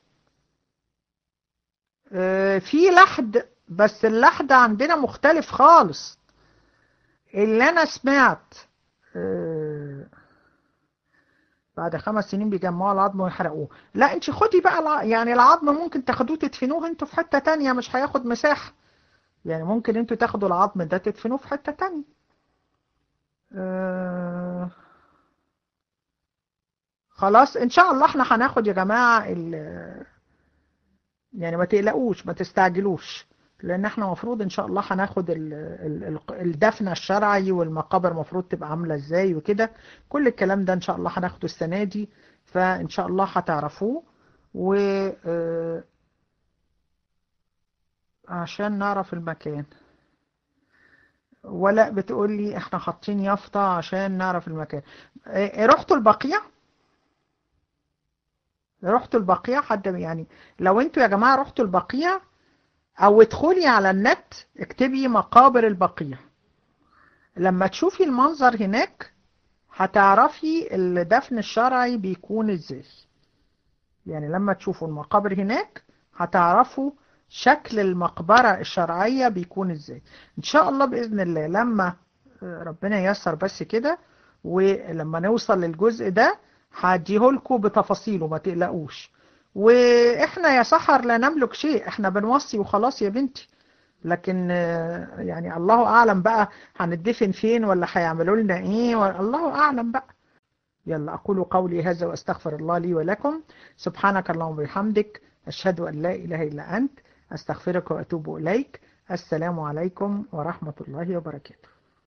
آه، في لحد بس اللحد عندنا مختلف خالص اللي انا سمعت آه، بعد خمس سنين بيجمعوا العظم ويحرقوه لا انت خدي بقى الع... يعني العظم ممكن تاخدوه تدفنوه انتوا في حتة تانية مش هياخد مساحة يعني ممكن انتوا تاخدوا العظم ده تدفنوه في حتة تانية آه... خلاص ان شاء الله احنا هناخد يا جماعة ال... يعني ما تقلقوش ما تستعجلوش لان احنا مفروض ان شاء الله هناخد ال... ال... الدفن الشرعي والمقابر مفروض تبقى عاملة ازاي وكده كل الكلام ده ان شاء الله هناخده السنة دي فان شاء الله هتعرفوه و آه... عشان نعرف المكان ولا بتقول لي احنا حاطين يافطة عشان نعرف المكان اه رحتوا البقيع رحتوا البقيع حد يعني لو انتوا يا جماعة رحتوا البقيع او ادخلي على النت اكتبي مقابر البقيع لما تشوفي المنظر هناك هتعرفي الدفن الشرعي بيكون ازاي يعني لما تشوفوا المقابر هناك هتعرفوا شكل المقبرة الشرعية بيكون ازاي ان شاء الله بإذن الله لما ربنا ييسر بس كده ولما نوصل للجزء ده هديهولكوا بتفاصيله ما تقلقوش واحنا يا سحر لا نملك شيء احنا بنوصي وخلاص يا بنتي لكن يعني الله اعلم بقى هندفن فين ولا هيعملوا لنا ايه الله اعلم بقى يلا اقول قولي هذا واستغفر الله لي ولكم سبحانك اللهم وبحمدك اشهد ان لا اله الا انت أستغفرك وأتوب إليك السلام عليكم ورحمة الله وبركاته